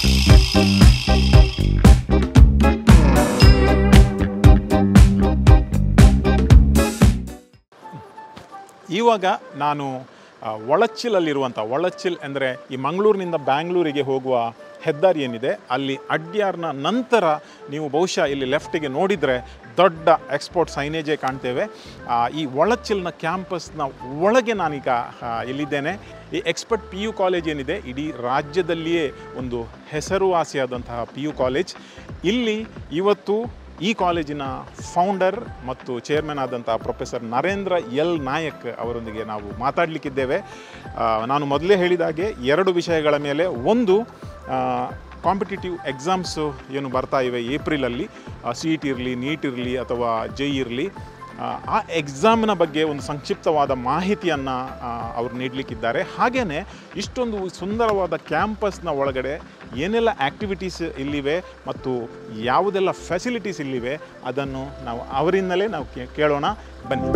ಇವಾಗ ನಾನು ಆ, ಒಳಚ್ಚಿಲಲ್ಲಿರುವಂಥ ಒಳಚ್ಚಿಲ್ ಅಂದರೆ ಈ ಮಂಗಳೂರಿನಿಂದ ಬ್ಯಾಂಗ್ಳೂರಿಗೆ ಹೋಗುವ ಹೆದ್ದಾರಿ ಏನಿದೆ ಅಲ್ಲಿ ಅಡ್ಯಾರ್ನ ನಂತರ ನೀವು ಬಹುಶಃ ಇಲ್ಲಿ ಲೆಫ್ಟಿಗೆ ನೋಡಿದರೆ ದೊಡ್ಡ ಎಕ್ಸ್ಪೋರ್ಟ್ ಸೈನೇಜೇ ಕಾಣ್ತೇವೆ ಆ, ಈ ಒಳಚಿಲ್ನ ಕ್ಯಾಂಪಸ್ನ ಒಳಗೆ ನಾನೀಗ ಆ, ಇಲ್ಲಿದ್ದೇನೆ ಈ ಎಕ್ಸ್ಪರ್ಟ್ ಪಿ ಯು ಕಾಲೇಜ್ ಏನಿದೆ ಇಡೀ ರಾಜ್ಯದಲ್ಲಿಯೇ ಒಂದು ಹೆಸರುವಾಸಿಯಾದಂತಹ ಪಿ ಯು ಕಾಲೇಜ್ ಇಲ್ಲಿ ಇವತ್ತು ಈ ಕಾಲೇಜಿನ ಫೌಂಡರ್ ಮತ್ತು ಚೇರ್ಮನ್ ಆದಂತಹ ಪ್ರೊಫೆಸರ್ ನರೇಂದ್ರ ಎಲ್ ನಾಯಕ್ ಅವರೊಂದಿಗೆ ನಾವು ಮಾತಾಡಲಿಕ್ಕಿದ್ದೇವೆ ಆ, ನಾನು ಮೊದಲೇ ಹೇಳಿದಾಗೆ ಎರಡು ವಿಷಯಗಳ ಮೇಲೆ ಒಂದು ಕಾಂಪಿಟೇಟಿವ್ ಎಕ್ಸಾಮ್ಸು ಏನು ಬರ್ತಾ ಇವೆ ಏಪ್ರಿಲಲ್ಲಿ ಸಿ ಇ ಟಿ ಇರಲಿ ನೀಟ್ ಇರಲಿ ಅಥವಾ ಜೆ ಇರಲಿ ಆ ಎಕ್ಸಾಮ್ನ ಬಗ್ಗೆ ಒಂದು ಸಂಕ್ಷಿಪ್ತವಾದ ಮಾಹಿತಿಯನ್ನು ಅವರು ನೀಡಲಿಕ್ಕಿದ್ದಾರೆ ಹಾಗೆಯೇ ಇಷ್ಟೊಂದು ಸುಂದರವಾದ ಕ್ಯಾಂಪಸ್ನ ಒಳಗಡೆ ಏನೆಲ್ಲ ಆ್ಯಕ್ಟಿವಿಟೀಸ್ ಇಲ್ಲಿವೆ ಮತ್ತು ಯಾವುದೆಲ್ಲ ಫೆಸಿಲಿಟೀಸ್ ಇಲ್ಲಿವೆ ಅದನ್ನು ನಾವು ಅವರಿಂದಲೇ ನಾವು ಕೇ- ಕೇಳೋಣ ಬನ್ನಿ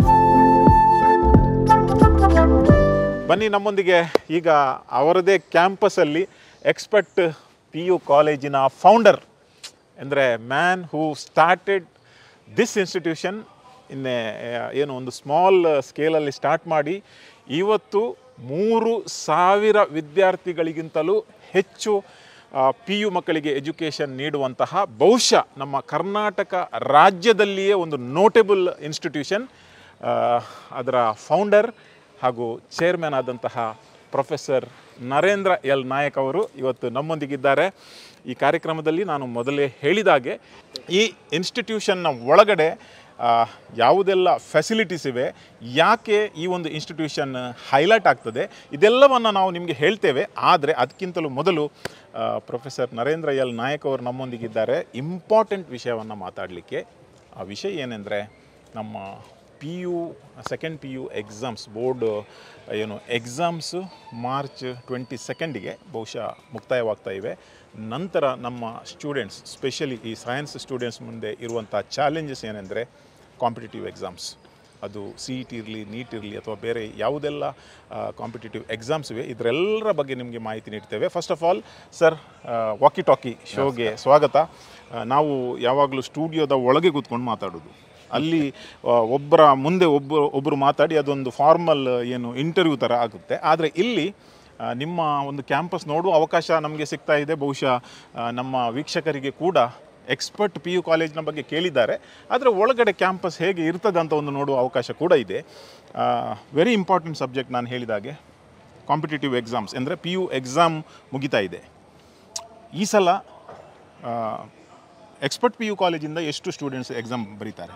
ಬನ್ನಿ ನಮ್ಮೊಂದಿಗೆ ಈಗ ಅವರದೇ ಕ್ಯಾಂಪಸಲ್ಲಿ ಎಕ್ಸ್ಪರ್ಟ್ ಪಿ ಯು ಕಾಲೇಜಿನ ಫೌಂಡರ್ ಅಂದರೆ man who started this institution ಇನ್ನೇ ಏನು ಒಂದು ಸ್ಮಾಲ್ ಸ್ಕೇಲಲ್ಲಿ ಸ್ಟಾರ್ಟ್ ಮಾಡಿ ಇವತ್ತು ಮೂರು ಸಾವಿರ ವಿದ್ಯಾರ್ಥಿಗಳಿಗಿಂತಲೂ ಹೆಚ್ಚು ಪಿ ಯು ಮಕ್ಕಳಿಗೆ ಎಜುಕೇಷನ್ ನೀಡುವಂತಹ ಬಹುಶಃ ನಮ್ಮ ಕರ್ನಾಟಕ ರಾಜ್ಯದಲ್ಲಿಯೇ ಒಂದು ನೋಟೆಬಲ್ ಇನ್ಸ್ಟಿಟ್ಯೂಷನ್ ಅದರ ಫೌಂಡರ್ ಹಾಗೂ ಚೇರ್ಮನ್ ಆದಂತಹ ಪ್ರೊಫೆಸರ್ ನರೇಂದ್ರ ಎಲ್ ನಾಯಕ್ ಅವರು ಇವತ್ತು ನಮ್ಮೊಂದಿಗಿದ್ದಾರೆ ಈ ಕಾರ್ಯಕ್ರಮದಲ್ಲಿ ನಾನು ಮೊದಲೇ ಹೇಳಿದಾಗೆ ಈ ಇನ್ಸ್ಟಿಟ್ಯೂಷನ್ನ ಒಳಗಡೆ ಆ, ಯಾವುದೆಲ್ಲ ಫೆಸಿಲಿಟೀಸ್ ಇವೆ ಯಾಕೆ ಈ ಒಂದು ಇನ್ಸ್ಟಿಟ್ಯೂಷನ್ ಹೈಲೈಟ್ ಆಗ್ತದೆ ಇದೆಲ್ಲವನ್ನು ನಾವು ನಿಮಗೆ ಹೇಳ್ತೇವೆ ಆದರೆ ಅದಕ್ಕಿಂತಲೂ ಮೊದಲು ಆ, ಪ್ರೊಫೆಸರ್ ನರೇಂದ್ರ ಎಲ್ ನಾಯಕ್ ಅವರು ನಮ್ಮೊಂದಿಗಿದ್ದಾರೆ ಇಂಪಾರ್ಟೆಂಟ್ ವಿಷಯವನ್ನು ಮಾತಾಡಲಿಕ್ಕೆ ಆ ವಿಷಯ ಏನೆಂದರೆ ನಮ್ಮ P U second P U exams board ಏನು ಎಕ್ಸಾಮ್ಸು ಮಾರ್ಚ್ ಟ್ವೆಂಟಿ ಸೆಕೆಂಡಿಗೆ ಬಹುಶಃ ಮುಕ್ತಾಯವಾಗ್ತಾ ಇವೆ ನಂತರ ನಮ್ಮ ಸ್ಟೂಡೆಂಟ್ಸ್ ಸ್ಪೆಷಲಿ ಈ ಸೈನ್ಸ್ ಸ್ಟೂಡೆಂಟ್ಸ್ ಮುಂದೆ ಇರುವಂಥ ಚಾಲೆಂಜಸ್ ಏನೆಂದರೆ ಕಾಂಪಿಟೇಟಿವ್ ಎಕ್ಸಾಮ್ಸ್ ಅದು ಸಿ ಇ ಟಿ ಇರಲಿ ನೀಟ್ ಇರಲಿ ಅಥವಾ ಬೇರೆ ಯಾವುದೆಲ್ಲ ಕಾಂಪಿಟೇಟಿವ್ ಎಕ್ಸಾಮ್ಸ್ ಇವೆ ಇದರೆಲ್ಲರ ಬಗ್ಗೆ ನಿಮಗೆ ಮಾಹಿತಿ ನೀಡ್ತೇವೆ first of all sir walkie talkie ಶೋಗೆ ಸ್ವಾಗತ ಆ, ನಾವು ಯಾವಾಗಲೂ ಸ್ಟುಡಿಯೋದ ಒಳಗೆ ಕೂತ್ಕೊಂಡು ಮಾತಾಡೋದು ಅಲ್ಲಿ ಆ, ಒಬ್ಬರ ಮುಂದೆ ಒಬ್ಬರು ಒಬ್ಬರು ಮಾತಾಡಿ ಅದೊಂದು ಫಾರ್ಮಲ್ ಏನು ಇಂಟರ್ವ್ಯೂ ಥರ ಆಗುತ್ತೆ ಆದರೆ ಇಲ್ಲಿ ಆ, ನಿಮ್ಮ ಒಂದು ಕ್ಯಾಂಪಸ್ ನೋಡುವ ಅವಕಾಶ ನಮಗೆ ಸಿಗ್ತಾ ಇದೆ ಬಹುಶಃ ಆ, ನಮ್ಮ ವೀಕ್ಷಕರಿಗೆ ಕೂಡ ಎಕ್ಸ್ಪರ್ಟ್ ಪಿ ಯು ಕಾಲೇಜ್ನ ಬಗ್ಗೆ ಕೇಳಿದ್ದಾರೆ ಆದರೆ ಒಳಗಡೆ ಕ್ಯಾಂಪಸ್ ಹೇಗೆ ಇರ್ತದೆ ಅಂತ ಒಂದು ನೋಡುವ ಅವಕಾಶ ಕೂಡ ಇದೆ ವೆರಿ ಇಂಪಾರ್ಟೆಂಟ್ ಸಬ್ಜೆಕ್ಟ್ ನಾನು ಹೇಳಿದಾಗೆ ಕಾಂಪಿಟೇಟಿವ್ ಎಕ್ಸಾಮ್ಸ್ ಅಂದರೆ ಪಿ ಯು ಎಕ್ಸಾಮ್ ಮುಗಿತಾ ಇದೆ ಈ ಸಲ ಎಕ್ಸ್ಪರ್ಟ್ ಪಿ ಯು ಕಾಲೇಜಿಂದ ಎಷ್ಟು ಸ್ಟೂಡೆಂಟ್ಸ್ ಎಕ್ಸಾಮ್ ಬರೀತಾರೆ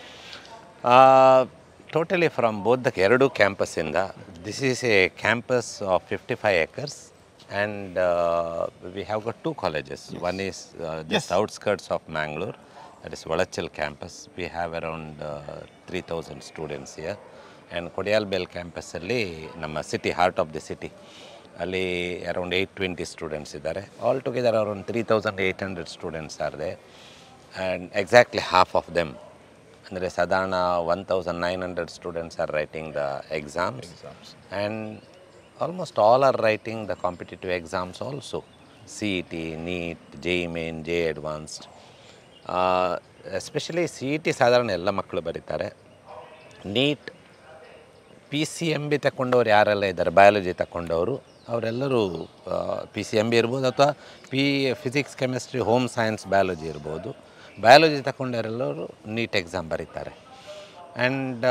ಟೋಟಲಿ ಫ್ರಮ್ ಬೋತ್ ದ ಎರಡು ಕ್ಯಾಂಪಸ್ಸಿಂದ this is a campus of fifty five acres and we have got two colleges one is just outskirts of Mangalore that is Valachil campus we have around three thousand students year and Kodialbail ಕ್ಯಾಂಪಸ್ಸಲ್ಲಿ ನಮ್ಮ city heart of the city ಅಲ್ಲಿ around eight twenty students ಇದ್ದಾರೆ all together around three thousand eight hundred students are they and exactly half of them ಅಂದರೆ ಸಾಧಾರಣ one thousand nine hundred students are writing the exams and almost all are writing the competitive exams also C E T NEET J E main J advanced especially C E T ಸಾಧಾರಣ ಎಲ್ಲ ಮಕ್ಕಳು ಬರೀತಾರೆ NEET P C M B ತಗೊಂಡವ್ರು ಯಾರೆಲ್ಲ ಇದ್ದಾರೆ biology ತಗೊಂಡವರು ಅವರೆಲ್ಲರೂ P C M B ಇರ್ಬೋದು ಅಥವಾ P physics chemistry home science biology ಇರ್ಬೋದು ಬಯಾಲಜಿ ತಗೊಂಡವರೆಲ್ಲರೂ ನೀಟ್ ಎಕ್ಸಾಮ್ ಬರೀತಾರೆ ಆ್ಯಂಡ್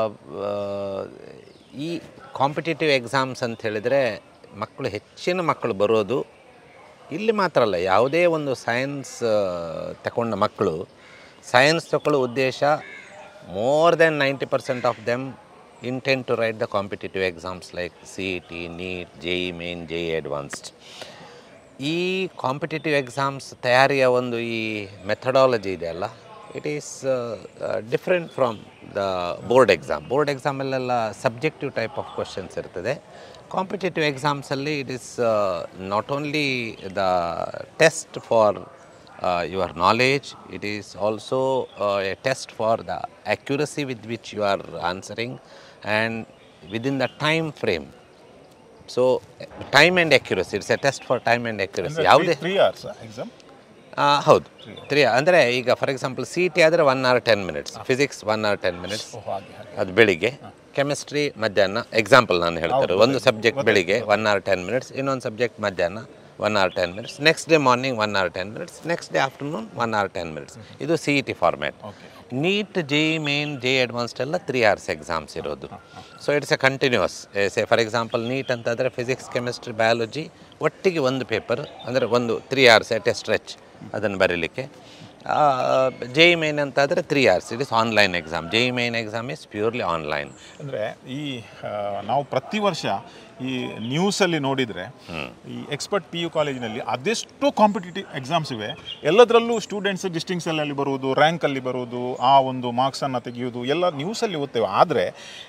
ಈ ಕಾಂಪಿಟೇಟಿವ್ ಎಕ್ಸಾಮ್ಸ್ ಅಂತ ಹೇಳಿದರೆ ಮಕ್ಕಳು ಹೆಚ್ಚಿನ ಮಕ್ಕಳು ಬರೋದು ಇಲ್ಲಿ ಮಾತ್ರ ಅಲ್ಲ ಯಾವುದೇ ಒಂದು ಸೈನ್ಸ್ ತಗೊಂಡ ಮಕ್ಕಳು ಸೈನ್ಸ್ ತಗೊಳ್ಳೋ ಉದ್ದೇಶ more than ninety percent of them intent to write the competitive exams like C E T NEET J E main J E advanced ಈ ಕಾಂಪಿಟೇಟಿವ್ ಎಕ್ಸಾಮ್ಸ್ ತಯಾರಿಯ ಒಂದು ಈ ಮೆಥಡಾಲಜಿ ಇದೆಯಲ್ಲ it is different from the board exam board ಎಕ್ಸಾಮಲ್ಲೆಲ್ಲ subjective type of questions ಇರ್ತದೆ ಕಾಂಪಿಟೇಟಿವ್ ಎಕ್ಸಾಮ್ಸಲ್ಲಿ it is not only the test for your knowledge it is also a test for the accuracy with which you are answering and within the time frame so time and accuracy it's a test for time and accuracy ಯಾವುದೇ three hours exam ಆ, ಹೌದು three ಅಂದರೆ ಈಗ for example C T ಆದರೆ one hour ten minutes physics one hour ten minutes ಹಾಗೆ ಹಾಗೆ ಅದು ಬೆಳಿಗ್ಗೆ ಕೆಮಿಸ್ಟ್ರಿ ಮಧ್ಯಾಹ್ನ ಎಕ್ಸಾಂಪಲ್ ನಾನು ಹೇಳ್ತಾರೆ ಒಂದು ಸಬ್ಜೆಕ್ಟ್ ಬೆಳಿಗ್ಗೆ ಒನ್ ಅವರ್ ಟೆನ್ ಮಿನಿಟ್ಸ್ ಇನ್ನೊಂದು ಸಬ್ಜೆಕ್ಟ್ ಮಧ್ಯಾಹ್ನ one hour ten minutes next day morning one hour ten minutes next day afternoon one hour ten minutes ಇದು C E T format okay NEET J main J advanced ಎಲ್ಲ three hours exams ಇರೋದು so it's a continuous say for example NEET ಅಂತಾದರೆ physics chemistry biology ಒಟ್ಟಿಗೆ ಒಂದು paper ಅಂದರೆ ಒಂದು three hours at a stretch ಅದನ್ನು ಬರೀಲಿಕ್ಕೆ ಜೆ ಇ ಮೇನ್ ಅಂತಾದರೆ three hours it is online exam J E main exam is purely online ಅಂದರೆ ಈ ಆ, ನಾವು ಪ್ರತಿ ವರ್ಷ ಈ ನ್ಯೂಸಲ್ಲಿ ನೋಡಿದರೆ ಈ ಎಕ್ಸ್ಪರ್ಟ್ ಪಿ ಯು ಕಾಲೇಜಿನಲ್ಲಿ ಅದೆಷ್ಟು ಕಾಂಪಿಟೇಟಿವ್ ಎಕ್ಸಾಮ್ಸ್ ಇವೆ ಎಲ್ಲದರಲ್ಲೂ ಸ್ಟೂಡೆಂಟ್ಸ್ ಡಿಸ್ಟಿಂಕ್ಷನಲ್ಲಿ ಬರುವುದು ರ್ಯಾಂಕಲ್ಲಿ ಬರುವುದು ಆ ಒಂದು ಮಾರ್ಕ್ಸನ್ನು ತೆಗೆಯುವುದು ಎಲ್ಲ ನ್ಯೂಸಲ್ಲಿ ಓದ್ತೇವೆ ಆದರೆ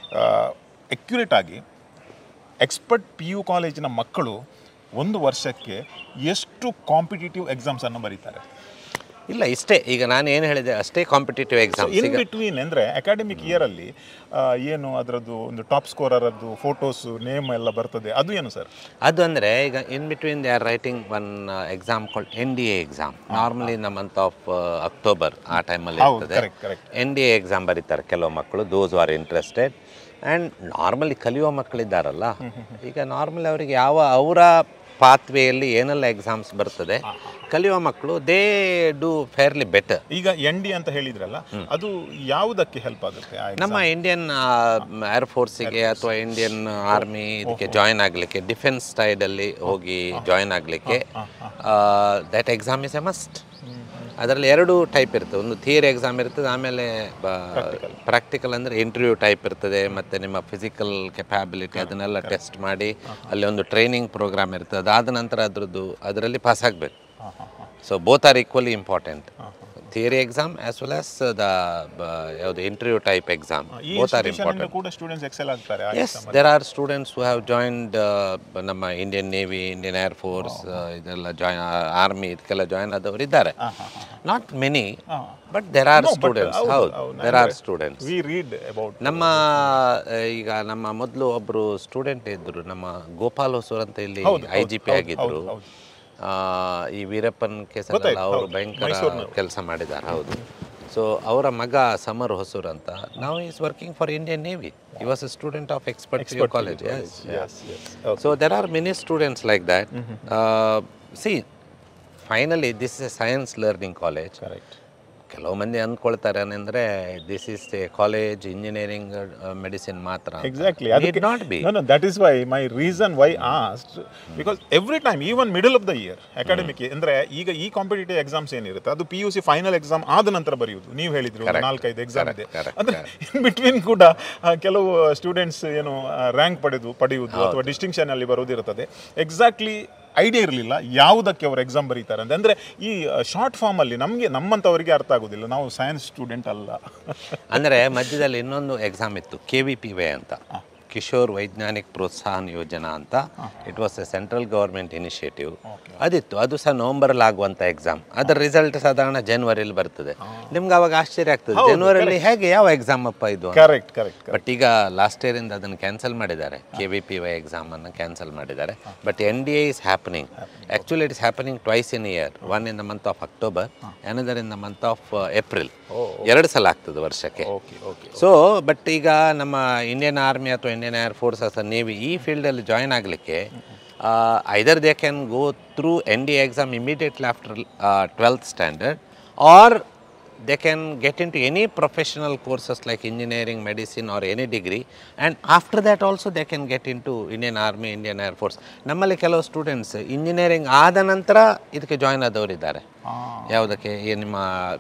ಅಕ್ಯುರೇಟ್ ಆಗಿ ಎಕ್ಸ್ಪರ್ಟ್ ಪಿ ಯು ಕಾಲೇಜಿನ ಮಕ್ಕಳು ಒಂದು ವರ್ಷಕ್ಕೆ ಎಷ್ಟು ಕಾಂಪಿಟೇಟಿವ್ ಎಕ್ಸಾಮ್ಸನ್ನು ಬರೀತಾರೆ ಇಲ್ಲ ಇಷ್ಟೇ ಈಗ ನಾನು ಏನು ಹೇಳಿದೆ ಅಷ್ಟೇ ಕಾಂಪಿಟೇಟಿವ್ ಎಕ್ಸಾಮ್ ಇನ್ ಬಿಟ್ವೀನ್ ಅಂದರೆ ಅಕಾಡೆಮಿಕ್ ಇಯರಲ್ಲಿ ಏನು ಅದರದ್ದು ಒಂದು ಟಾಪ್ ಸ್ಕೋರರದ್ದು ಫೋಟೋಸು ನೇಮ್ ಎಲ್ಲ ಬರ್ತದೆ ಅದು ಏನು ಸರ್ ಅದು ಅಂದರೆ ಈಗ in between they are writing one exam called N D A exam normally the month of October ಆ ಟೈಮಲ್ಲಿ ಹೌದು ಇರ್ತದೆ correct correct N D A exam ಬರೀತಾರೆ ಕೆಲವು ಮಕ್ಕಳು those are interested and normally ಕಲಿಯುವ ಮಕ್ಕಳಿದ್ದಾರಲ್ಲ ಈಗ ನಾರ್ಮಲಿ ಅವರಿಗೆ ಯಾವ ಅವರ ಪಾತ್ವೆಯಲ್ಲಿ ಏನೆಲ್ಲ ಎಕ್ಸಾಮ್ಸ್ ಬರ್ತದೆ ಕಲಿಯುವ ಮಕ್ಕಳು ದೇ ಡೂ ಫೇರ್ಲಿ ಬೆಟರ್ ಈಗ ಎನ್ ಡಿ ಅಂತ ಹೇಳಿದ್ರಲ್ಲ ಅದು ಯಾವುದಕ್ಕೆ ಹೆಲ್ಪ್ ಆಗುತ್ತೆ ಆ exam? ನಮ್ಮ ಇಂಡಿಯನ್ ಏರ್ ಫೋರ್ಸಿಗೆ ಅಥವಾ ಇಂಡಿಯನ್ ಆರ್ಮಿ ಇದಕ್ಕೆ ಜಾಯಿನ್ ಆಗಲಿಕ್ಕೆ ಡಿಫೆನ್ಸ್ ಸೈಡಲ್ಲಿ ಹೋಗಿ ಜಾಯಿನ್ ಆಗಲಿಕ್ಕೆ that exam is a must ಅದರಲ್ಲಿ ಎರಡು ಟೈಪ್ ಇರ್ತದೆ ಒಂದು ಥಿಯರಿ ಎಕ್ಸಾಮ್ ಇರ್ತದೆ ಆಮೇಲೆ ಪ್ರಾಕ್ಟಿಕಲ್ ಅಂದರೆ ಇಂಟರ್ವ್ಯೂ ಟೈಪ್ ಇರ್ತದೆ ಮತ್ತು ನಿಮ್ಮ ಫಿಸಿಕಲ್ ಕೆಪಾಬಿಲಿಟಿ ಅದನ್ನೆಲ್ಲ ಟೆಸ್ಟ್ ಮಾಡಿ ಅಲ್ಲಿ ಒಂದು ಟ್ರೈನಿಂಗ್ ಪ್ರೋಗ್ರಾಮ್ ಇರ್ತದೆ ಅದಾದ ನಂತರ ಅದರದ್ದು ಅದರಲ್ಲಿ ಪಾಸ್ ಆಗಬೇಕು ಹಾಂ ಹಾಂ ಹಾಂ so both are equally important theory exam as well as the ಯಾವುದು ಇಂಟರ್ವ್ಯೂ ಟೈಪ್ ಎಕ್ಸಾಮ್ ಈ ಬೋತ್ ಆರ್ institution ಇಂದ ಇಂಪಾರ್ಟೆಂಟ್ ಕೂಡ ಸ್ಟೂಡೆಂಟ್ಸ್ ಎಕ್ಸೆಲ್ ಆಗ್ತಾರೆ ಆ yes there are students who have joined ನಮ್ಮ Indian navy Indian air force ಇದೆಲ್ಲ join army ಇದಕ್ಕೆಲ್ಲ join ಆದವರು ಇದ್ದಾರೆ not many but there are students ಹೌದು there are students we read about ನಮ್ಮ ಆ, ಈಗ ನಮ್ಮ ಮೊದಲು ಒಬ್ಬರು ಸ್ಟೂಡೆಂಟ್ ಇದ್ದರು ನಮ್ಮ ಗೋಪಾಲ್ ಹೊಸೂರ್ ಅಂತ ಇಲ್ಲಿ ಐ ಜಿ ಪಿ ಆಗಿದ್ದರು ಆ, ಈ ವೀರಪ್ಪನ್ ಕೇಸಲ್ಲ ಅವರು ಭಯಂಕರ ಕೆಲಸ ಮಾಡಿದ್ದಾರೆ ಹೌದು ಸೊ ಅವರ ಮಗ ಸಮರ್ ಹೊಸೂರ್ ಅಂತ ನಾವು is working for Indian navy ಈ was a student of Expert college yes yes so there are many students like that see finally this is a science learning college correct ಕೆಲವು ಮಂದಿ ಅಂದ್ಕೊಳ್ತಾರೆ ಅಂದರೆ this is a college engineering medicine ಮಾತ್ರ Exactly. Need not be No, no, that is why my reason why asked because every time, even middle of the year, academic ಅಂದ್ರೆ ಈಗ ಈ competitive exams ಏನಿರುತ್ತೆ ಅದು P U C final exam ಆದ ನಂತರ ಬರೆಯುವುದು ನೀವು ಹೇಳಿದ್ರು ಒಂದು ನಾಲ್ಕೈದು ಎಕ್ಸಾಮ್ ಇದೆ correct, ಅಂದ್ರೆ ಇನ್ ಬಿಟ್ವೀನ್ ಕೂಡ ಆ, ಕೆಲವು ಸ್ಟೂಡೆಂಟ್ಸ್ ಏನು ರ್ಯಾಂಕ್ ಪಡೆದು ಪಡೆಯುವುದು ಅಥವಾ ಡಿಸ್ಟಿಂಕ್ಷನ್ ಅಲ್ಲಿ ಬರುವುದಿರುತ್ತದೆ ಎಕ್ಸಾಕ್ಟ್ಲಿ ಐಡಿಯಾ ಇರಲಿಲ್ಲ ಯಾವುದಕ್ಕೆ ಅವರು ಎಕ್ಸಾಮ್ ಬರೀತಾರೆ ಅಂತ ಅಂದ್ರೆ ಈ ಶಾರ್ಟ್ ಫಾರ್ಮ್ ಅಲ್ಲಿ ನಮಗೆ ನಮ್ಮಂತವರಿಗೆ ಅರ್ಥ ಆಗುದಿಲ್ಲ ನಾವು ಸೈನ್ಸ್ ಸ್ಟೂಡೆಂಟ್ ಅಲ್ಲ ಅಂದರೆ ಮಧ್ಯದಲ್ಲಿ ಇನ್ನೊಂದು ಎಕ್ಸಾಮ್ ಇತ್ತು ಕೆ ವಿ ಪಿ ವೈ ಅಂತ ಕಿಶೋರ್ ವೈಜ್ಞಾನಿಕ್ ಪ್ರೋತ್ಸಾಹನ ಯೋಜನಾ ಅಂತ it was a central government initiative ಅದಿತ್ತು ಅದು ಸಹ ನವಂಬರಲ್ಲಿ ಆಗುವಂಥ ಎಕ್ಸಾಮ್ ಅದರ ರಿಸಲ್ಟ್ ಸಾಧಾರಣ ಜನವರಿಯಲ್ಲಿ ಬರ್ತದೆ ನಿಮ್ಗೆ ಅವಾಗ ಆಶ್ಚರ್ಯ ಆಗ್ತದೆ ಜನವರಿಯಲ್ಲಿ ಹೇಗೆ ಯಾವ ಎಕ್ಸಾಮ್ ಅಪ್ಪ ಇದು ಅಂತ. ಕರೆಕ್ಟ್ ಕರೆಕ್ಟ್ ಬಟ್ ಈಗ ಲಾಸ್ಟ್ ಇಯರಿಂದ ಅದನ್ನು ಕ್ಯಾನ್ಸಲ್ ಮಾಡಿದ್ದಾರೆ ಕೆ ವಿ ಪಿ ವೈ ಎಕ್ಸಾಮನ್ನು ಕ್ಯಾನ್ಸಲ್ ಮಾಡಿದ್ದಾರೆ but N D A is happening actually it is happening twice in year one in the month of October another in the month of April ಎರಡು ಸಲ ಆಗ್ತದೆ ವರ್ಷಕ್ಕೆ okay okay so but ಈಗ ನಮ್ಮ Indian army ಅಥವಾ Indian air force ಅಥವಾ navy ಈ ಫೀಲ್ಡಲ್ಲಿ ಜಾಯ್ನ್ ಆಗಲಿಕ್ಕೆ either they can go through N D exam immediately after twelfth standard or they can get into any professional courses like engineering, medicine or any degree and after that also they can get into Indian Army, Indian Air Force. ನಮ್ಮಲ್ಲಿ ಕೆಲವು students engineering ಆದ ನಂತರ ಇದಕ್ಕೆ join ಆದವರು ಇದ್ದಾರೆ ಯಾವುದಕ್ಕೆ ಈ ನಿಮ್ಮ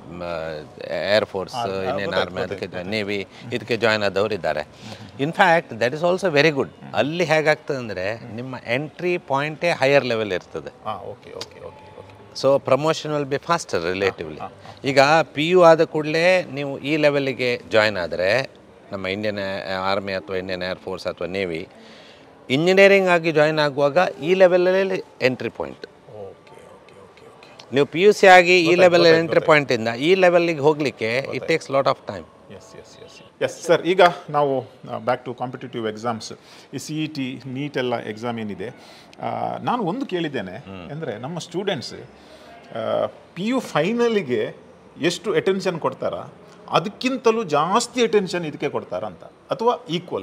ಏರ್ ಫೋರ್ಸ್ ಇಂಡಿಯನ್ ಆರ್ಮಿ ಅದಕ್ಕೆ ನೇವಿ ಇದಕ್ಕೆ ಜಾಯ್ನ್ ಆದವರು ಇದ್ದಾರೆ in fact that is also very good ಅಲ್ಲಿ ಹೇಗಾಗ್ತದೆ ಅಂದರೆ ನಿಮ್ಮ ಎಂಟ್ರಿ ಪಾಯಿಂಟೇ ಹೈಯರ್ ಲೆವೆಲ್ ಇರ್ತದೆ ಹಾಂ okay okay okay okay so promotion will be faster relatively ಈಗ ಪಿ ಯು ಆದ ಕೂಡಲೇ ನೀವು ಈ ಲೆವೆಲಿಗೆ ಜಾಯ್ನ್ ಆದರೆ ನಮ್ಮ ಇಂಡಿಯನ್ ಆರ್ಮಿ ಅಥವಾ ಇಂಡಿಯನ್ ಏರ್ ಫೋರ್ಸ್ ಅಥವಾ ನೇವಿ ಇಂಜಿನಿಯರಿಂಗ್ ಆಗಿ ಜಾಯ್ನ್ ಆಗುವಾಗ ಈ ಲೆವೆಲಲ್ಲಿ entry point okay okay okay okay ನೀವು ಪಿ ಯು ಸಿ ಆಗಿ ಈ ಲೆವೆಲ್ ಎಂಟ್ರಿ ಪಾಯಿಂಟಿಂದ ಈ ಲೆವೆಲ್ಲಿಗೆ ಹೋಗಲಿಕ್ಕೆ it takes lot of time yes yes yes yes sir ಈಗ ನಾವು ಬ್ಯಾಕ್ ಟು ಕಾಂಪಿಟೇಟಿವ್ ಎಕ್ಸಾಮ್ಸ್ ಈ ಸಿ ಇ ಟಿ ನೀಟ್ ಎಲ್ಲ ಎಕ್ಸಾಮ್ ಏನಿದೆ ಆ, ನಾನು ಒಂದು ಕೇಳಿದ್ದೇನೆ ಅಂದರೆ ನಮ್ಮ ಸ್ಟೂಡೆಂಟ್ಸ್ ಪಿ ಯು ಫೈನಲಿಗೆ ಎಷ್ಟು ಅಟೆನ್ಷನ್ ಕೊಡ್ತಾರಾ ಅದಕ್ಕಿಂತಲೂ ಜಾಸ್ತಿ ಅಟೆನ್ಷನ್ ಇದಕ್ಕೆ ಕೊಡ್ತಾರಾ ಅಂತ ಅಥವಾ ಈಕ್ವಲ್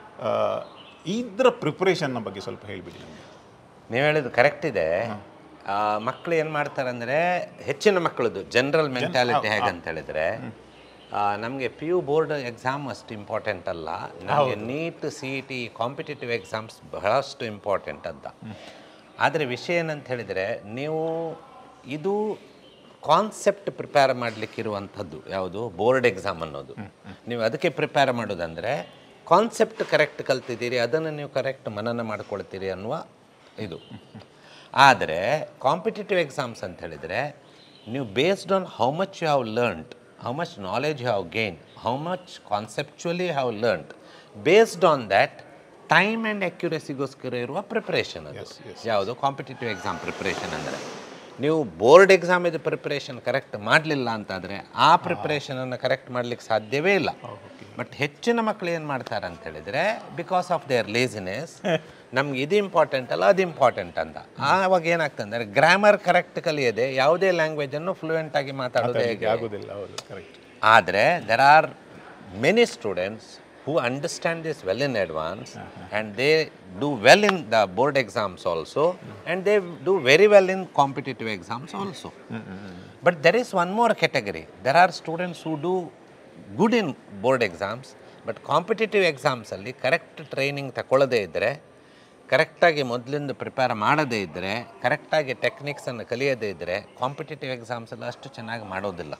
ಇದರ ಪ್ರಿಪ್ರೇಷನ್ನ ಬಗ್ಗೆ ಸ್ವಲ್ಪ ಹೇಳಿಬಿಡಿ ನಮಗೆ ನೀವು ಹೇಳಿದ್ದು ಕರೆಕ್ಟ್ ಇದೆ ಆ, ಮಕ್ಕಳು ಏನು ಮಾಡ್ತಾರೆ ಅಂದರೆ ಹೆಚ್ಚಿನ ಮಕ್ಕಳದು ಜನರಲ್ ಮೆಂಟಾಲಿಟಿ ಹೇಗಂತ ಹೇಳಿದ್ರೆ ನಮಗೆ ಪಿ ಯು ಬೋರ್ಡ್ ಎಕ್ಸಾಮ್ ಅಷ್ಟು ಇಂಪಾರ್ಟೆಂಟ್ ಅಲ್ಲ ನಮಗೆ NEET C E T competitive exams ಬಹಳಷ್ಟು ಇಂಪಾರ್ಟೆಂಟ್ ಅಂತ ಆದರೆ ವಿಷಯ ಏನಂತ ಹೇಳಿದರೆ ನೀವು ಇದು ಕಾನ್ಸೆಪ್ಟ್ ಪ್ರಿಪೇರ್ ಮಾಡಲಿಕ್ಕಿರುವಂಥದ್ದು ಯಾವುದು ಬೋರ್ಡ್ ಎಕ್ಸಾಮ್ ಅನ್ನೋದು ನೀವು ಅದಕ್ಕೆ ಪ್ರಿಪೇರ್ ಮಾಡೋದಂದರೆ ಕಾನ್ಸೆಪ್ಟ್ ಕರೆಕ್ಟ್ ಕಲ್ತಿದ್ದೀರಿ ಅದನ್ನು ನೀವು ಕರೆಕ್ಟ್ ಮನನ ಮಾಡ್ಕೊಳ್ತೀರಿ ಅನ್ನುವ ಇದು ಆದರೆ ಕಾಂಪಿಟೇಟಿವ್ ಎಕ್ಸಾಮ್ಸ್ ಅಂತ ಹೇಳಿದರೆ ನೀವು based on how much you have learned how much knowledge you have gain how much conceptually have learned based on that time and ಅಕ್ಯುರಸಿಗೋಸ್ಕರ ಇರುವ ಪ್ರಿಪ್ರೇಷನ್ ಅದು ಯಾವುದು ಕಾಂಪಿಟೇಟಿವ್ ಎಕ್ಸಾಮ್ ಪ್ರಿಪ್ರೇಷನ್ ಅಂದರೆ ನೀವು ಬೋರ್ಡ್ ಎಕ್ಸಾಮ್ ಇದು ಪ್ರಿಪ್ರೇಷನ್ ಕರೆಕ್ಟ್ ಮಾಡಲಿಲ್ಲ ಅಂತಾದರೆ ಆ ಪ್ರಿಪ್ರೇಷನನ್ನು ಕರೆಕ್ಟ್ ಮಾಡಲಿಕ್ಕೆ ಸಾಧ್ಯವೇ ಇಲ್ಲ ಬಟ್ ಹೆಚ್ಚಿನ ಮಕ್ಕಳು ಏನು ಮಾಡ್ತಾರೆ ಅಂತ ಹೇಳಿದರೆ ಬಿಕಾಸ್ ಆಫ್ ದೇರ್ ಲೇಸಿನೆಸ್ ನಮ್ಗೆ ಇದು ಇಂಪಾರ್ಟೆಂಟ್ ಅಲ್ಲ ಅದು ಇಂಪಾರ್ಟೆಂಟ್ ಅಂತ ಆವಾಗ ಏನಾಗ್ತದೆ ಅಂದರೆ ಗ್ರಾಮರ್ ಕರೆಕ್ಟ್ ಕಲಿಯದೆ ಯಾವುದೇ ಲ್ಯಾಂಗ್ವೇಜನ್ನು ಫ್ಲೂಯೆಂಟ್ ಆಗಿ ಮಾತಾಡೋದು ಹೇಗೆ ಆಗೋದಿಲ್ಲ ಹೌದು ಕರೆಕ್ಟ್ ಆದರೆ there are many students who understand this well in advance and they do well in the board exams also and they do very well in competitive exams also but there is one more category there are students who do good in board exams but competitive ಎಕ್ಸಾಮ್ಸಲ್ಲಿ correct training ತಗೊಳ್ಳದೇ ಇದ್ದರೆ ಕರೆಕ್ಟಾಗಿ ಮೊದಲಿಂದ prepare ಮಾಡದೇ ಇದ್ದರೆ ಕರೆಕ್ಟಾಗಿ ಟೆಕ್ನಿಕ್ಸನ್ನು ಕಲಿಯದೇ ಇದ್ದರೆ competitive ಎಕ್ಸಾಮ್ಸಲ್ಲಿ ಅಷ್ಟು ಚೆನ್ನಾಗಿ ಮಾಡೋದಿಲ್ಲ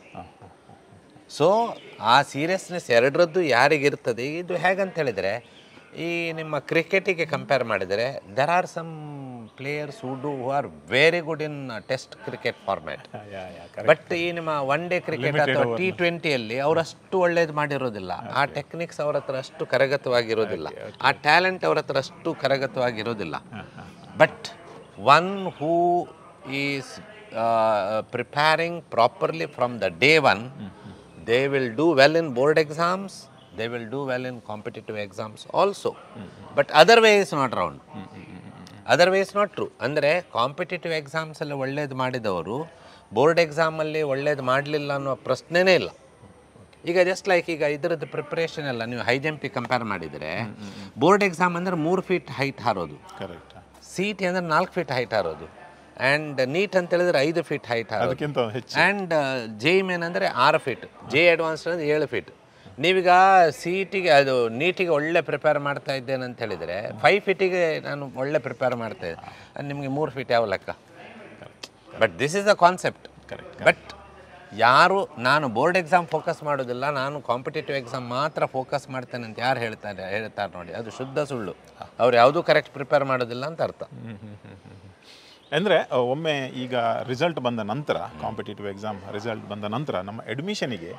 ಸೊ ಆ ಸೀರಿಯಸ್ನೆಸ್ ಎರಡರದ್ದು ಯಾರಿಗಿರ್ತದೆ ಇದು ಹೇಗಂತ ಹೇಳಿದರೆ ಈ ನಿಮ್ಮ ಕ್ರಿಕೆಟಿಗೆ ಕಂಪೇರ್ ಮಾಡಿದರೆ there are some players who do who are very good in test cricket format yeah yeah but ಈ ನಿಮ್ಮ ಒನ್ ಡೇ ಕ್ರಿಕೆಟ್ ಅಥವಾ ಟಿ ಟ್ವೆಂಟಿಯಲ್ಲಿ ಅವರಷ್ಟು ಒಳ್ಳೇದು ಮಾಡಿರೋದಿಲ್ಲ ಆ ಟೆಕ್ನಿಕ್ಸ್ ಅವ್ರ ಹತ್ರ ಅಷ್ಟು ಕರಗತವಾಗಿರೋದಿಲ್ಲ ಆ ಟ್ಯಾಲೆಂಟ್ ಅವ್ರ ಹತ್ರ ಅಷ್ಟು ಕರಗತವಾಗಿರೋದಿಲ್ಲ but one who is preparing properly from the day one they will do well in board exams they will do well in competitive exams also but other way is not round other way is not true ಅಂದರೆ competitive ಎಕ್ಸಾಮ್ಸಲ್ಲಿ ಒಳ್ಳೇದು ಮಾಡಿದವರು board ಎಕ್ಸಾಮಲ್ಲಿ ಒಳ್ಳೇದು ಮಾಡಲಿಲ್ಲ ಅನ್ನೋ ಪ್ರಶ್ನೆನೇ ಇಲ್ಲ ಈಗ ಜಸ್ಟ್ ಲೈಕ್ ಈಗ ಇದರದ್ದು ಪ್ರಿಪ್ರೇಷನ್ ಎಲ್ಲ ನೀವು ಹೈ ಜಂಪಿಗೆ ಕಂಪೇರ್ ಮಾಡಿದರೆ ಬೋರ್ಡ್ ಎಕ್ಸಾಮ್ ಅಂದರೆ ಮೂರು ಫೀಟ್ ಹೈಟ್ ಹಾರೋದು ಕರೆಕ್ಟ್ ಸಿ ಟಿ ಅಂದರೆ ನಾಲ್ಕು ಫೀಟ್ ಹೈಟ್ ಹಾರೋದು ಆ್ಯಂಡ್ ನೀಟ್ ಅಂತ ಹೇಳಿದ್ರೆ ಐದು ಫೀಟ್ ಹೈಟ್ ಹಾರೋದು ಅದಕ್ಕಿಂತ ಹೆಚ್ಚು ಆ್ಯಂಡ್ ಜೆ ಮೇನ್ ಅಂದರೆ ಆರು ಫೀಟ್ ಜೆ ಅಡ್ವಾನ್ಸ್ ಅಂದರೆ ಏಳು ಫೀಟ್ ನೀವೀಗ ಸಿ ಟಿಗೆ ಅದು ನೀಟಿಗೆ ಒಳ್ಳೆ ಪ್ರಿಪೇರ್ ಮಾಡ್ತಾ ಇದ್ದೇನೆ ಅಂತ ಹೇಳಿದರೆ ಫೈವ್ ಫೀಟಿಗೆ ನಾನು ಒಳ್ಳೆ ಪ್ರಿಪೇರ್ ಮಾಡ್ತಾ ಇದ್ದೆ ಅದು ನಿಮಗೆ ಮೂರು ಫೀಟ್ ಯಾವ ಲೆಕ್ಕ but this is a concept Correct, but ಯಾರು ನಾನು ಬೋರ್ಡ್ ಎಕ್ಸಾಮ್ ಫೋಕಸ್ ಮಾಡೋದಿಲ್ಲ ನಾನು ಕಾಂಪಿಟೇಟಿವ್ ಎಕ್ಸಾಮ್ ಮಾತ್ರ ಫೋಕಸ್ ಮಾಡ್ತೇನೆ ಅಂತ ಯಾರು ಹೇಳ್ತಾರೆ ಹೇಳ್ತಾರೆ ನೋಡಿ ಅದು ಶುದ್ಧ ಸುಳ್ಳು ಅವ್ರು ಯಾವುದೂ ಕರೆಕ್ಟ್ ಪ್ರಿಪೇರ್ ಮಾಡೋದಿಲ್ಲ ಅಂತ ಅರ್ಥ ಅಂದರೆ ಒಮ್ಮೆ ಈಗ ರಿಸಲ್ಟ್ ಬಂದ ನಂತರ ಕಾಂಪಿಟೇಟಿವ್ ಎಕ್ಸಾಮ್ ರಿಸಲ್ಟ್ ಬಂದ ನಂತರ ನಮ್ಮ ಅಡ್ಮಿಷನಿಗೆ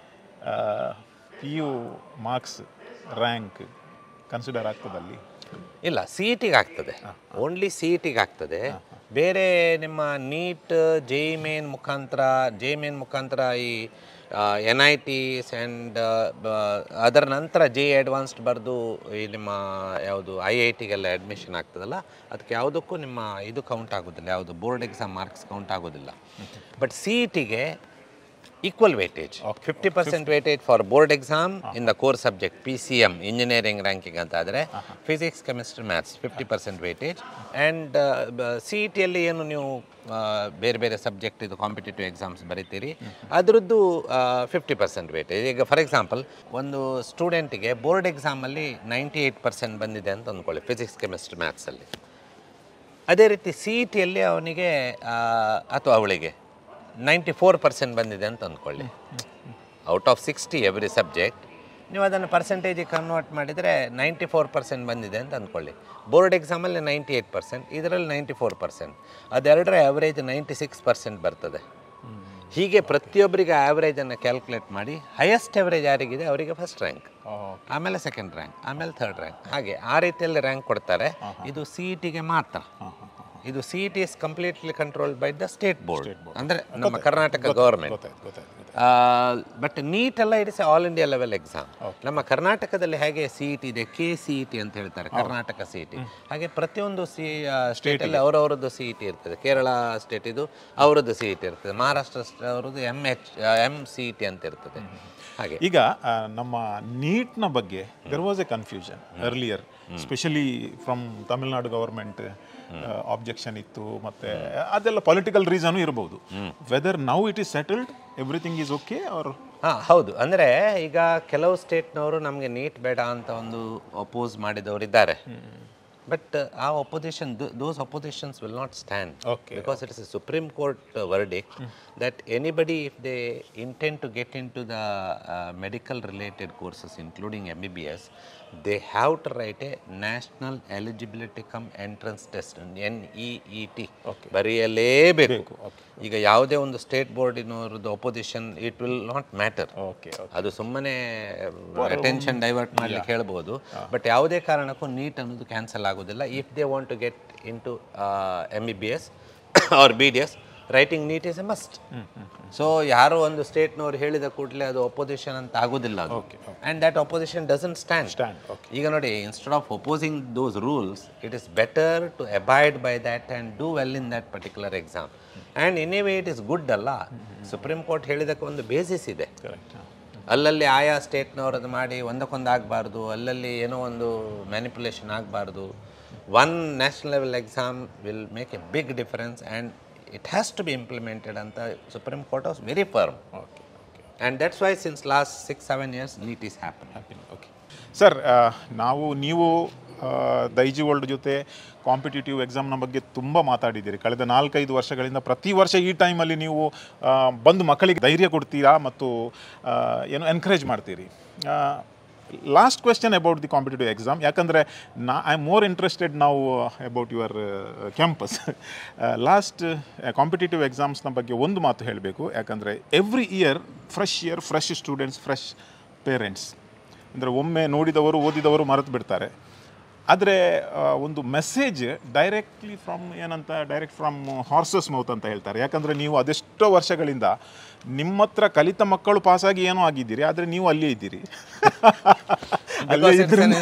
P U marks rank consider ಆಗ್ತದಲ್ಲಿ ಇಲ್ಲ ಸಿ ಇ ಟಿಗೆ ಆಗ್ತದೆ ಓನ್ಲಿ ಸಿ ಇ ಟಿಗೆ ಆಗ್ತದೆ ಬೇರೆ ನಿಮ್ಮ ನೀಟ್ ಜೆ ಮೇನ್ ಮುಖಾಂತರ ಜೆ ಮೇನ್ ಮುಖಾಂತರ ಈ ಎನ್ ಐ ಟಿಸ್ ಆ್ಯಂಡ್ ಅದರ ನಂತರ ಜೆ ಅಡ್ವಾನ್ಸ್ಡ್ ಬರೆದು ಈ ನಿಮ್ಮ ಯಾವುದು ಐ ಐ ಟಿಗೆಲ್ಲ ಅಡ್ಮಿಷನ್ ಆಗ್ತದಲ್ಲ ಅದಕ್ಕೆ ಯಾವುದಕ್ಕೂ ನಿಮ್ಮ ಇದು ಕೌಂಟ್ ಆಗೋದಿಲ್ಲ ಯಾವುದು ಬೋರ್ಡ್ ಎಕ್ಸಾಮ್ ಮಾರ್ಕ್ಸ್ ಕೌಂಟ್ ಆಗೋದಿಲ್ಲ ಬಟ್ ಸಿ ಇ ಟಿಗೆ equal weightage fifty percent weightage for board exam in the core subject P C M engineering ranking ಅಂತ ಆದರೆ physics chemistry maths fifty percent weightage and C E ಟಿಯಲ್ಲಿ ಏನು ನೀವು ಆ, ಬೇರೆ ಬೇರೆ ಸಬ್ಜೆಕ್ಟ್ ಇದು ಕಾಂಪಿಟೇಟಿವ್ ಎಕ್ಸಾಮ್ಸ್ ಬರೀತೀರಿ ಅದರದ್ದು ಫಿಫ್ಟಿ ಪರ್ಸೆಂಟ್ ವೇಟೇಜ್ ಈಗ ಫಾರ್ ಎಕ್ಸಾಂಪಲ್ ಒಂದು ಸ್ಟೂಡೆಂಟಿಗೆ ಬೋರ್ಡ್ ಎಕ್ಸಾಮಲ್ಲಿ ನೈಂಟಿ ಏಯ್ಟ್ ಪರ್ಸೆಂಟ್ ಬಂದಿದೆ ಅಂತ ಅಂದ್ಕೊಳ್ಳಿ ಫಿಸಿಕ್ಸ್ ಕೆಮಿಸ್ಟ್ರಿ ಮ್ಯಾಥ್ಸಲ್ಲಿ ಅದೇ ರೀತಿ ಸಿ ಇ ಟಿಯಲ್ಲಿ ಅವನಿಗೆ ಅಥವಾ ಅವಳಿಗೆ ನೈಂಟಿ ಫೋರ್ ಪರ್ಸೆಂಟ್ ಬಂದಿದೆ ಅಂತ ಅಂದ್ಕೊಳ್ಳಿ out of sixty every subject ನೀವು ಅದನ್ನು ಪರ್ಸೆಂಟೇಜಿಗೆ ಕನ್ವರ್ಟ್ ಮಾಡಿದರೆ ನೈಂಟಿ ಫೋರ್ ಪರ್ಸೆಂಟ್ ಬಂದಿದೆ ಅಂತ ಅಂದ್ಕೊಳ್ಳಿ ಬೋರ್ಡ್ ಎಕ್ಸಾಮಲ್ಲಿ ನೈಂಟಿ ಏಯ್ಟ್ ಪರ್ಸೆಂಟ್ ಇದರಲ್ಲಿ ನೈಂಟಿ ಫೋರ್ ಪರ್ಸೆಂಟ್ ಅದೆರಡರ ಆ್ಯಾವ್ರೇಜ್ ನೈಂಟಿ ಸಿಕ್ಸ್ ಪರ್ಸೆಂಟ್ ಬರ್ತದೆ ಹೀಗೆ ಪ್ರತಿಯೊಬ್ಬರಿಗೆ ಆ್ಯಾವ್ರೇಜನ್ನು ಕ್ಯಾಲ್ಕುಲೇಟ್ ಮಾಡಿ ಹೈಯೆಸ್ಟ್ ಆ್ಯಾವ್ರೇಜ್ ಯಾರಿಗಿದೆ ಅವರಿಗೆ ಫಸ್ಟ್ ರ್ಯಾಂಕ್ ಆಮೇಲೆ ಸೆಕೆಂಡ್ ರ್ಯಾಂಕ್ ಆಮೇಲೆ ಥರ್ಡ್ ರ್ಯಾಂಕ್ ಹಾಗೆ ಆ ರೀತಿಯಲ್ಲಿ ರ್ಯಾಂಕ್ ಕೊಡ್ತಾರೆ ಇದು ಸಿ ಇ ಟಿಗೆ ಮಾತ್ರ ಇದು C E T is completely controlled by the state board ಅಂದರೆ ನಮ್ಮ ಕರ್ನಾಟಕ ಗೌರ್ಮೆಂಟ್ ಗೊತ್ತಾಯ್ತು ಗೊತ್ತಾಯ್ತು ಗೊತ್ತಾಯ್ತು ಬಟ್ ನೀಟ್ ಎಲ್ಲ it's all India level exam ನಮ್ಮ ಕರ್ನಾಟಕದಲ್ಲಿ ಹೇಗೆ ಸಿ ಇ ಟಿ ಇದೆ ಕೆ ಸಿ ಇ ಟಿ ಅಂತ ಹೇಳ್ತಾರೆ ಕರ್ನಾಟಕ ಸಿ ಇ ಟಿ ಹಾಗೆ ಪ್ರತಿಯೊಂದು ಸಿ ಸ್ಟೇಟಲ್ಲಿ ಅವರವರದ್ದು ಸಿ ಇ ಟಿ ಇರ್ತದೆ ಕೇರಳ ಸ್ಟೇಟ್ ಇದು ಅವರದ್ದು ಸಿ ಇ ಟಿ ಇರ್ತದೆ ಮಹಾರಾಷ್ಟ್ರ st- ಅವರದ್ದು M H M C E T ಅಂತ ಇರ್ತದೆ ಹಾಗೆ ಈಗ ಆ, ನಮ್ಮ ನೀಟ್ನ ಬಗ್ಗೆ there was a confusion earlier specially from Tamil Nadu government objection ಇತ್ತು ಮತ್ತೆ ಅದೆಲ್ಲ ಪೊಲಿಟಿಕಲ್ ರೀಸನು ಇರಬಹುದು whether now it is settled everything is okay or ಹಾಂ ಹೌದು ಅಂದರೆ ಈಗ ಕೆಲವು ಸ್ಟೇಟ್ನವರು ನಮಗೆ ನೀಟ್ ಬೇಡ ಅಂತ ಒಂದು ಅಪೋಸ್ ಮಾಡಿದವರು ಇದ್ದಾರೆ ಬಟ್ ಆ opposition those oppositions will not stand Okay. because it is a Supreme Court uh, verdict that anybody, if they intend to get into the uh, medical related courses, including MBBS, they have to write a National Eligibility Come Entrance Test, N E E T ಬರೆಯಲೇಬೇಕು ಈಗ ಯಾವುದೇ ಒಂದು state ಬೋರ್ಡಿನವ್ರದ್ದು opposition it will not matter okay ಅದು ಸುಮ್ಮನೆ attention divert ಮಾಡ್ಲಿಕ್ಕೆ ಹೇಳ್ಬೋದು but ಯಾವುದೇ ಕಾರಣಕ್ಕೂ ನೀಟ್ ಅನ್ನೋದು ಕ್ಯಾನ್ಸಲ್ ಆಗೋದಿಲ್ಲ if they want to get into M B B S or B D S writing NEET is a must so ಯಾರೋ ಒಂದು ಸ್ಟೇಟ್ನವ್ರು ಹೇಳಿದ ಕೂಡಲೇ ಅದು ಒಪೋಸಿಷನ್ ಅಂತ ಆಗೋದಿಲ್ಲ ಅದು and that opposition doesn't stand Stand, ಈಗ ನೋಡಿ instead of opposing those rules it is better to abide by that and do well in that particular exam and anyway it is good ಅಲ್ಲ supreme court ಹೇಳಿದಕ್ಕೆ ಒಂದು ಬೇಸಿಸ್ ಇದೆ correct ಅಲ್ಲಲ್ಲಿ ಆಯಾ ಸ್ಟೇಟ್ನವ್ರದ್ದು ಮಾಡಿ ಒಂದಕ್ಕೊಂದು ಆಗಬಾರ್ದು ಅಲ್ಲಲ್ಲಿ ಏನೋ ಒಂದು ಮ್ಯಾನಿಪುಲೇಷನ್ ಆಗಬಾರ್ದು one national level exam will make a big difference and it has to be implemented ಅಂತ supreme court was very firm okay okay and that's why since last six seven years NEET is happen okay sir ನಾವು ನೀವು ಆ, Daijiworld ಜೊತೆ competitive ಎಕ್ಸಾಮ್ನ ಬಗ್ಗೆ ತುಂಬ ಮಾತಾಡಿದ್ದೀರಿ ಕಳೆದ ನಾಲ್ಕೈದು ವರ್ಷಗಳಿಂದ ಪ್ರತಿ ವರ್ಷ ಈ ಟೈಮಲ್ಲಿ ನೀವು ಆ, ಬಂದು ಮಕ್ಕಳಿಗೆ ಧೈರ್ಯ ಕೊಡ್ತೀರಾ ಮತ್ತು ಆ, ಏನು ಎನ್ಕರೇಜ್ ಮಾಡ್ತೀರಿ last question about the competitive exam ಯಾಕಂದರೆ ನಾ ಐ ಆಮ್ ಮೋರ್ ಇಂಟ್ರೆಸ್ಟೆಡ್ ನಾವು about your campus last competitive ಎಕ್ಸಾಮ್ಸ್ನ ಬಗ್ಗೆ ಒಂದು ಮಾತು ಹೇಳಬೇಕು ಯಾಕಂದರೆ every year fresh year fresh students fresh parents ಅಂದರೆ ಒಮ್ಮೆ ನೋಡಿದವರು ಓದಿದವರು ಮರೆತು ಬಿಡ್ತಾರೆ ಆದರೆ ಒಂದು ಮೆಸೇಜ್ ಡೈರೆಕ್ಟ್ಲಿ ಫ್ರಮ್ ಏನಂತ ಡೈರೆಕ್ಟ್ ಫ್ರಮ್ ಹಾರ್ಸಸ್ ಮೌತ್ ಅಂತ ಹೇಳ್ತಾರೆ ಯಾಕಂದರೆ ನೀವು ಅದೆಷ್ಟೋ ವರ್ಷಗಳಿಂದ ನಿಮ್ಮ ಹತ್ರ ಕಲಿತ ಮಕ್ಕಳು ಪಾಸಾಗಿ ಏನೋ ಆಗಿದ್ದೀರಿ ಆದರೆ ನೀವು ಅಲ್ಲೇ ಇದ್ದೀರಿ ಅಲ್ಲೇ ಇದ್ರಿಂದ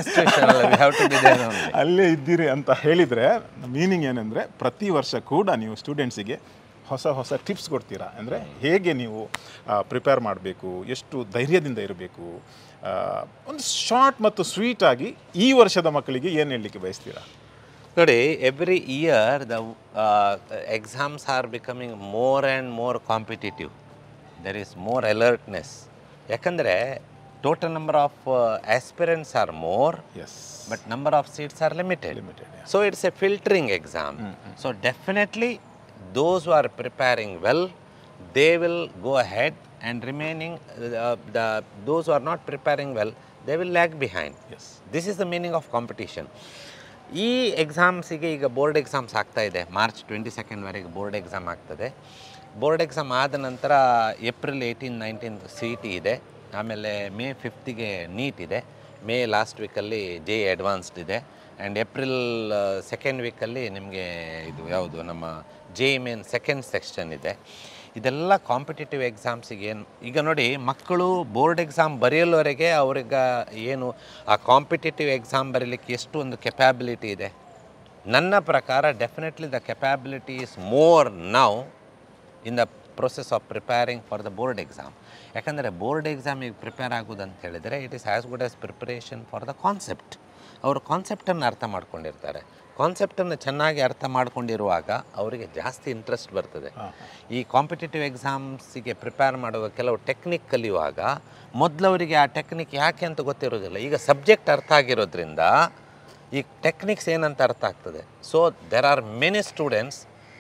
ಅಲ್ಲೇ ಇದ್ದೀರಿ ಅಂತ ಹೇಳಿದರೆ ಮೀನಿಂಗ್ ಏನಂದರೆ ಪ್ರತಿ ವರ್ಷ ಕೂಡ ನೀವು ಸ್ಟೂಡೆಂಟ್ಸಿಗೆ ಹೊಸ ಹೊಸ ಟಿಪ್ಸ್ ಕೊಡ್ತೀರಾ ಅಂದರೆ ಹೇಗೆ ನೀವು ಪ್ರಿಪೇರ್ ಮಾಡಬೇಕು ಎಷ್ಟು ಧೈರ್ಯದಿಂದ ಇರಬೇಕು ಒಂದು ಶಾರ್ಟ್ ಮತ್ತು ಸ್ವೀಟ್ ಆಗಿ ಈ ವರ್ಷದ ಮಕ್ಕಳಿಗೆ ಏನು ಹೇಳಲಿಕ್ಕೆ ಬಯಸ್ತೀರಾ ನೋಡಿ every year the exams are becoming more and more competitive there is more alertness ಯಾಕಂದರೆ total number of aspirants are more yes but number of seats are limited. Limited, yeah. So it's a filtering exam. So definitely those who are preparing well, they will go ahead and remaining uh, the those who are not preparing well, they will lag behind. Yes this is the meaning of competition ಈ ಎಕ್ಸಾಮ್ಸಿಗೆ ಈಗ board exams ಆಗ್ತಾ ಇದೆ March twenty ಸೆಕೆಂಡ್ವರೆಗೆ board exam ಆಗ್ತದೆ board exam ಆದ ನಂತರ April eighteen nineteen C T ಇದೆ ಆಮೇಲೆ ಮೇ ಫಿಫ್ತಿಗೆ ನೀಟ್ ಇದೆ ಮೇ ಲಾಸ್ಟ್ ವೀಕಲ್ಲಿ ಜೆ ಅಡ್ವಾನ್ಸ್ಡ್ ಇದೆ ಆ್ಯಂಡ್ ಏಪ್ರಿಲ್ ಸೆಕೆಂಡ್ ವೀಕಲ್ಲಿ ನಿಮಗೆ ಇದು ಯಾವುದು ನಮ್ಮ ಜೆ ಮೇನ್ ಸೆಕೆಂಡ್ ಸೆಕ್ಷನ್ ಇದೆ ಇದೆಲ್ಲ ಕಾಂಪಿಟೇಟಿವ್ ಎಕ್ಸಾಮ್ಸಿಗೆ ಏನು ಈಗ ನೋಡಿ ಮಕ್ಕಳು ಬೋರ್ಡ್ ಎಕ್ಸಾಮ್ ಬರೆಯಲ್ವರೆಗೆ ಅವ್ರಿಗೆ ಏನು ಆ ಕಾಂಪಿಟೇಟಿವ್ ಎಕ್ಸಾಮ್ ಬರೀಲಿಕ್ಕೆ ಎಷ್ಟು ಒಂದು ಕೆಪ್ಯಾಬಿಲಿಟಿ ಇದೆ ನನ್ನ ಪ್ರಕಾರ definitely the capability is more now in the process of preparing for the board exam ಯಾಕಂದರೆ ಬೋರ್ಡ್ ಎಕ್ಸಾಮಿಗೆ ಪ್ರಿಪೇರ್ ಆಗೋದಂತ ಹೇಳಿದರೆ it is as good as preparation for the concept ಅವರು ಕಾನ್ಸೆಪ್ಟನ್ನು ಅರ್ಥ ಮಾಡ್ಕೊಂಡಿರ್ತಾರೆ ಕಾನ್ಸೆಪ್ಟನ್ನು ಚೆನ್ನಾಗಿ ಅರ್ಥ ಮಾಡ್ಕೊಂಡಿರುವಾಗ ಅವರಿಗೆ ಜಾಸ್ತಿ ಇಂಟ್ರೆಸ್ಟ್ ಬರ್ತದೆ ಈ ಕಾಂಪಿಟೇಟಿವ್ ಎಕ್ಸಾಮ್ಸಿಗೆ ಪ್ರಿಪೇರ್ ಮಾಡುವ ಕೆಲವು ಟೆಕ್ನಿಕ್ ಕಲಿಯುವಾಗ ಮೊದಲವರಿಗೆ ಆ ಟೆಕ್ನಿಕ್ ಯಾಕೆ ಅಂತ ಗೊತ್ತಿರೋದಿಲ್ಲ ಈಗ ಸಬ್ಜೆಕ್ಟ್ ಅರ್ಥ ಆಗಿರೋದ್ರಿಂದ ಈ ಟೆಕ್ನಿಕ್ಸ್ ಏನಂತ ಅರ್ಥ ಆಗ್ತದೆ so there are many students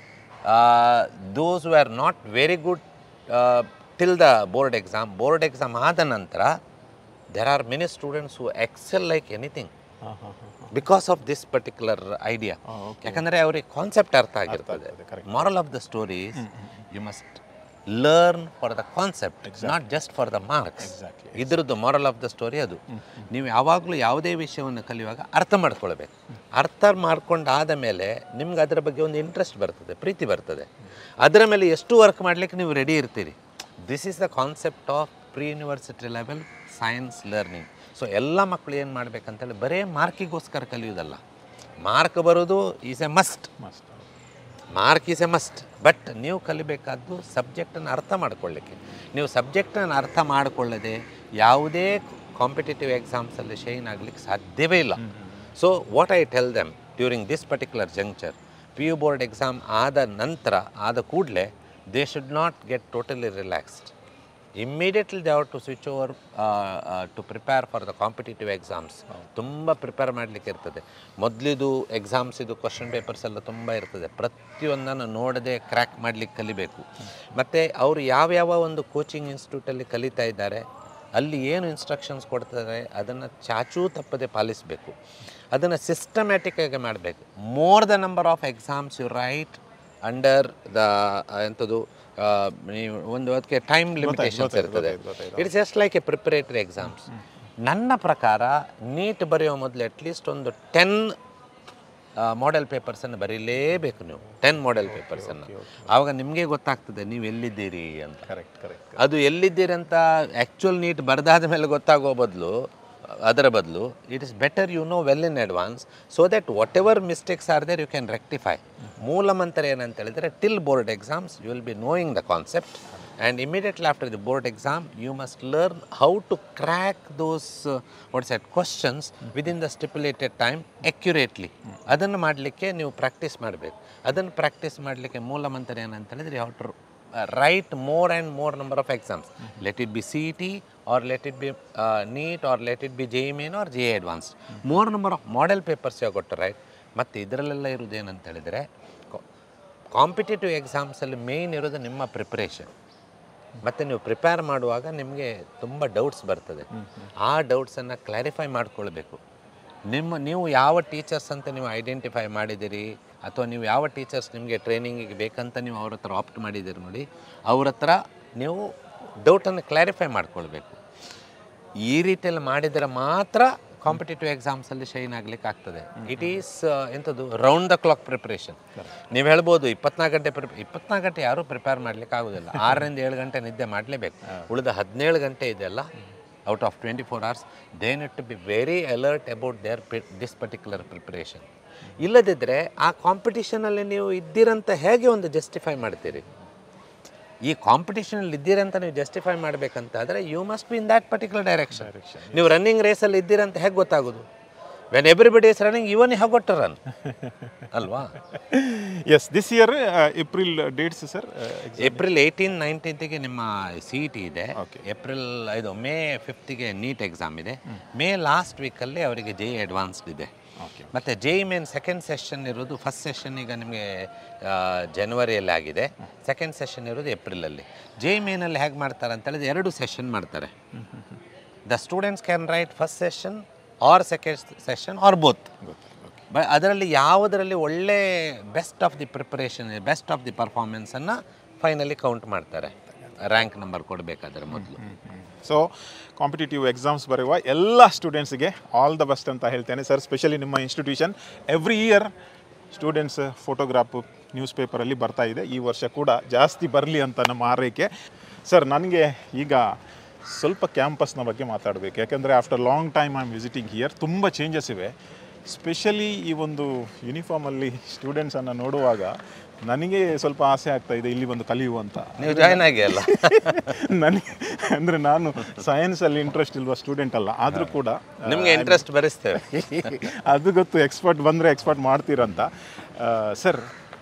those are not very good till the board exam board exam ಆದ ನಂತರ there are many students who excel like anything ಹಾಂ ಹಾಂ ಹಾಂ because of this particular idea ಯಾಕಂದರೆ ಅವ್ರಿಗೆ ಕಾನ್ಸೆಪ್ಟ್ ಅರ್ಥ ಆಗಿರ್ತದೆ ಆಗ್ತದೆ, correct. Moral of the stories you must learn for the concept not just for the marks Exactly. ಇದ್ರದ್ದು moral of the story ಅದು ನೀವು ಯಾವಾಗಲೂ ಯಾವುದೇ ವಿಷಯವನ್ನು ಕಲಿಯುವಾಗ ಅರ್ಥ ಮಾಡ್ಕೊಳ್ಬೇಕು ಅರ್ಥ ಮಾಡ್ಕೊಂಡಾದ ಮೇಲೆ ನಿಮ್ಗೆ ಅದರ ಬಗ್ಗೆ ಒಂದು ಇಂಟ್ರೆಸ್ಟ್ ಬರ್ತದೆ ಪ್ರೀತಿ ಬರ್ತದೆ ಅದರ ಮೇಲೆ ಎಷ್ಟು ವರ್ಕ್ ಮಾಡಲಿಕ್ಕೆ ನೀವು ರೆಡಿ ಇರ್ತೀರಿ this is the concept of pre university level science learning so ಎಲ್ಲ ಮಕ್ಕಳು ಏನು ಮಾಡ್ಬೇಕಂತೇಳಿ ಬರೇ ಮಾರ್ಕಿಗೋಸ್ಕರ ಕಲಿಯೋದಲ್ಲ ಮಾರ್ಕ್ ಬರೋದು is a must must mark is a must but ನೀವು ಕಲಿಬೇಕಾದ್ದು ಸಬ್ಜೆಕ್ಟನ್ನು ಅರ್ಥ ಮಾಡ್ಕೊಳ್ಳಿಕ್ಕೆ ನೀವು ಸಬ್ಜೆಕ್ಟನ್ನು ಅರ್ಥ ಮಾಡಿಕೊಳ್ಳದೆ ಯಾವುದೇ ಕಾಂಪಿಟೇಟಿವ್ ಎಕ್ಸಾಮ್ಸಲ್ಲಿ ಶೈನ್ ಆಗಲಿಕ್ಕೆ ಸಾಧ್ಯವೇ ಇಲ್ಲ so what I tell them during this particular juncture P U board exam ಆದ ನಂತರ ಆದ ಕೂಡಲೇ they should not get totally relaxed immediately they have to switch over to prepare for the competitive exams ತುಂಬ prepare ಮಾಡಲಿಕ್ಕೆ ಇರ್ತದೆ ಮೊದಲಿದು exams ಇದು question papers ಎಲ್ಲ ತುಂಬ ಇರ್ತದೆ ಪ್ರತಿಯೊಂದನ್ನು ನೋಡದೆ ಕ್ರ್ಯಾಕ್ ಮಾಡಲಿಕ್ಕೆ ಕಲಿಬೇಕು ಮತ್ತು ಅವರು ಯಾವ್ಯಾವ ಒಂದು ಕೋಚಿಂಗ್ ಇನ್ಸ್ಟಿಟ್ಯೂಟಲ್ಲಿ ಕಲಿತಾ ಇದ್ದಾರೆ ಅಲ್ಲಿ ಏನು ಇನ್ಸ್ಟ್ರಕ್ಷನ್ಸ್ ಕೊಡ್ತಾರೆ ಅದನ್ನು ಚಾಚೂ ತಪ್ಪದೆ ಪಾಲಿಸಬೇಕು ಅದನ್ನು ಸಿಸ್ಟಮ್ಯಾಟಿಕ್ ಆಗಿ ಮಾಡಬೇಕು more the number of exams you write under the ಎಂಥದ್ದು ಆ, ನೀವು ಒಂದು ಅದಕ್ಕೆ ಟೈಮ್ ಲಿಮಿಟೇಷನ್ಸ್ ಇರ್ತದೆ it's just like a preparatory exams ನನ್ನ ಪ್ರಕಾರ ನೀಟ್ ಬರೆಯೋ ಮೊದಲು ಅಟ್ಲೀಸ್ಟ್ ಒಂದು ಟೆನ್ ಮಾಡೆಲ್ ಪೇಪರ್ಸನ್ನು ಬರೀಲೇಬೇಕು ನೀವು ಟೆನ್ ಮಾಡೆಲ್ ಪೇಪರ್ಸನ್ನು ಆವಾಗ ನಿಮಗೆ ಗೊತ್ತಾಗ್ತದೆ ನೀವು ಎಲ್ಲಿದ್ದೀರಿ ಅಂತ ಕರೆಕ್ಟ್ ಕರೆಕ್ಟ್ ಅದು ಎಲ್ಲಿದ್ದೀರಿ ಅಂತ ಆ್ಯಕ್ಚುಲ್ ನೀಟ್ ಬರೆದಾದ ಮೇಲೆ ಗೊತ್ತಾಗೋ ಬದಲು ಅದರ ಬದಲು it is better you know well in advance so that whatever mistakes are there you can rectify ಮೂಲ ಮಂತ್ರ ಏನಂತ ಹೇಳಿದರೆ till board exams you will be knowing the concept and immediately after the board exam you must learn how to crack those what's it questions within the stipulated time accurately ಅದನ್ನು ಮಾಡಲಿಕ್ಕೆ ನೀವು practice ಮಾಡಬೇಕು ಅದನ್ನು practice ಮಾಡಲಿಕ್ಕೆ ಮೂಲ ಮಂತ್ರ ಏನಂತ ಹೇಳಿದರೆ ಯಾವ to write more and more number of exams. Let it be CET or let it be uh, NEET or let it be JEE Main or JE Advanced. More number of model papers you have got to write. ಮತ್ತು ಇದರಲ್ಲೆಲ್ಲ ಇರೋದು ಏನಂತ ಹೇಳಿದರೆ competitive ಎಕ್ಸಾಮ್ಸಲ್ಲಿ main ಇರೋದು ನಿಮ್ಮ preparation ಮತ್ತು ನೀವು prepare ಮಾಡುವಾಗ ನಿಮಗೆ ತುಂಬ ಡೌಟ್ಸ್ ಬರ್ತದೆ ಆ ಡೌಟ್ಸನ್ನು ಕ್ಲಾರಿಫೈ ಮಾಡ್ಕೊಳ್ಬೇಕು ನಿಮ್ಮ ನೀವು ಯಾವ ಟೀಚರ್ಸ್ ಅಂತ ನೀವು ಐಡೆಂಟಿಫೈ ಮಾಡಿದ್ದೀರಿ ಅಥವಾ ನೀವು ಯಾವ ಟೀಚರ್ಸ್ ನಿಮಗೆ ಟ್ರೈನಿಂಗಿಗೆ ಬೇಕಂತ ನೀವು ಅವ್ರ ಹತ್ರ ಆಪ್ಟ್ ಮಾಡಿದ್ದೀರಿ ನೋಡಿ ಅವ್ರ ಹತ್ರ ನೀವು ಡೌಟನ್ನು ಕ್ಲಾರಿಫೈ ಮಾಡ್ಕೊಳ್ಬೇಕು ಈ ರೀತಿಯಲ್ಲಿ ಮಾಡಿದರೆ ಮಾತ್ರ ಕಾಂಪಿಟೇಟಿವ್ ಎಕ್ಸಾಮ್ಸಲ್ಲಿ ಶೈನ್ ಆಗ್ಲಿಕ್ಕೆ ಆಗ್ತದೆ ಇಟ್ ಈಸ್ ಎಂಥದ್ದು ರೌಂಡ್ ದ ಕ್ಲಾಕ್ ಪ್ರಿಪ್ರೇಷನ್ ನೀವು ಹೇಳ್ಬೋದು ಇಪ್ಪತ್ನಾಲ್ಕು ಗಂಟೆ ಪ್ರಿಪ್ ಇಪ್ಪತ್ನಾಲ್ಕು ಗಂಟೆ ಯಾರೂ ಪ್ರಿಪೇರ್ ಮಾಡ್ಲಿಕ್ಕೆ ಆಗೋದಿಲ್ಲ ಆರರಿಂದ ಏಳು ಗಂಟೆ ನಿದ್ದೆ ಮಾಡಲೇಬೇಕು ಉಳಿದ ಹದಿನೇಳು ಗಂಟೆ ಇದೆಯಲ್ಲ out of twenty four hours they need to be very alert about their this particular preparation ಇಲ್ಲದಿದ್ದರೆ ಆ ಕಾಂಪಿಟಿಷನಲ್ಲಿ ನೀವು ಇದ್ದೀರಂತ ಹೇಗೆ ಒಂದು ಜಸ್ಟಿಫೈ ಮಾಡ್ತೀರಿ ಈ ಕಾಂಪಿಟೇಷನಲ್ಲಿ ಇದ್ದೀರಂತ ನೀವು ಜಸ್ಟಿಫೈ ಮಾಡಬೇಕಂತಾದರೆ you must be in that particular direction ನೀವು ರನ್ನಿಂಗ್ ರೇಸಲ್ಲಿ ಇದ್ದೀರಂತ ಹೇಗೆ ಗೊತ್ತಾಗೋದು when everybody is running even have got run ಅಲ್ವಾ yes this year April dates sir April eighteen ನೈನ್ಟೀನ್ತಿಗೆ ನಿಮ್ಮ ಸಿ ಇ ಟಿ ಇದೆ Okay. ಏಪ್ರಿಲ್ ಇದು ಮೇ ಫಿಫ್ತಿಗೆ ನೀಟ್ ಎಕ್ಸಾಮ್ ಇದೆ ಮೇ ಲಾಸ್ಟ್ ವೀಕಲ್ಲಿ ಅವರಿಗೆ ಜೆ ಅಡ್ವಾನ್ಸ್ಡ್ ಇದೆ ಓಕೆ ಮತ್ತು J E main second session ಇರೋದು ಫಸ್ಟ್ ಸೆಷನ್ ಈಗ ನಿಮಗೆ ಜನವರಿಯಲ್ಲಿ ಆಗಿದೆ ಸೆಕೆಂಡ್ ಸೆಷನ್ ಇರೋದು ಏಪ್ರಿಲಲ್ಲಿ ಜೆ ಇ ಮೇನಲ್ಲಿ ಹೇಗೆ ಮಾಡ್ತಾರೆ ಅಂತ ಹೇಳಿದ್ರೆ ಎರಡು ಸೆಷನ್ ಮಾಡ್ತಾರೆ the students can write first session or second session or both ಬ ಅದರಲ್ಲಿ ಯಾವುದರಲ್ಲಿ ಒಳ್ಳೆ best of the preparation best of the ಪರ್ಫಾರ್ಮೆನ್ಸನ್ನು ಫೈನಲಿ ಕೌಂಟ್ ಮಾಡ್ತಾರೆ ರ್ಯಾಂಕ್ ನಂಬರ್ ಕೊಡಬೇಕಾದ್ರೆ ಮೊದಲು ಸೊ ಕಾಂಪಿಟೇಟಿವ್ ಎಕ್ಸಾಮ್ಸ್ ಬರೆಯುವ ಎಲ್ಲ ಸ್ಟೂಡೆಂಟ್ಸ್ಗೆ ಆಲ್ ದ ಬೆಸ್ಟ್ ಅಂತ ಹೇಳ್ತೇನೆ ಸರ್ ಸ್ಪೆಷಲಿ ನಿಮ್ಮ institution every year students photograph news ಪೇಪರಲ್ಲಿ ಬರ್ತಾ ಇದೆ ಈ ವರ್ಷ ಕೂಡ ಜಾಸ್ತಿ ಬರಲಿ ಅಂತ ನಮ್ಮ ಆರೈಕೆ ಸರ್ ನನಗೆ ಈಗ ಸ್ವಲ್ಪ ಕ್ಯಾಂಪಸ್ನ ಬಗ್ಗೆ ಮಾತಾಡಬೇಕು ಯಾಕೆಂದರೆ after long time I am visiting here ತುಂಬ ಚೇಂಜಸ್ ಇವೆ ಸ್ಪೆಷಲಿ ಈ ಒಂದು ಯೂನಿಫಾರ್ಮಲ್ಲಿ ಸ್ಟೂಡೆಂಟ್ಸನ್ನು ನೋಡುವಾಗ ನನಗೆ ಸ್ವಲ್ಪ ಆಸೆ ಆಗ್ತಾ ಇದೆ ಇಲ್ಲಿ ಬಂದು ಕಲಿಯುವಂತ ನೀವು ಜಾಯ್ನ್ ಆಗಿ ಅಲ್ಲ ನನಗೆ ಅಂದರೆ ನಾನು ಸೈನ್ಸಲ್ಲಿ ಇಂಟ್ರೆಸ್ಟ್ ಇಲ್ವಾ ಸ್ಟೂಡೆಂಟ್ ಅಲ್ಲ ಆದರೂ ಕೂಡ ನಿಮಗೆ ಇಂಟ್ರೆಸ್ಟ್ ಬರೆಸ್ತೇವೆ ಅದು ಗೊತ್ತು ಎಕ್ಸ್ಪರ್ಟ್ ಬಂದರೆ ಎಕ್ಸ್ಪರ್ಟ್ ಮಾಡ್ತೀರಂತ ಸರ್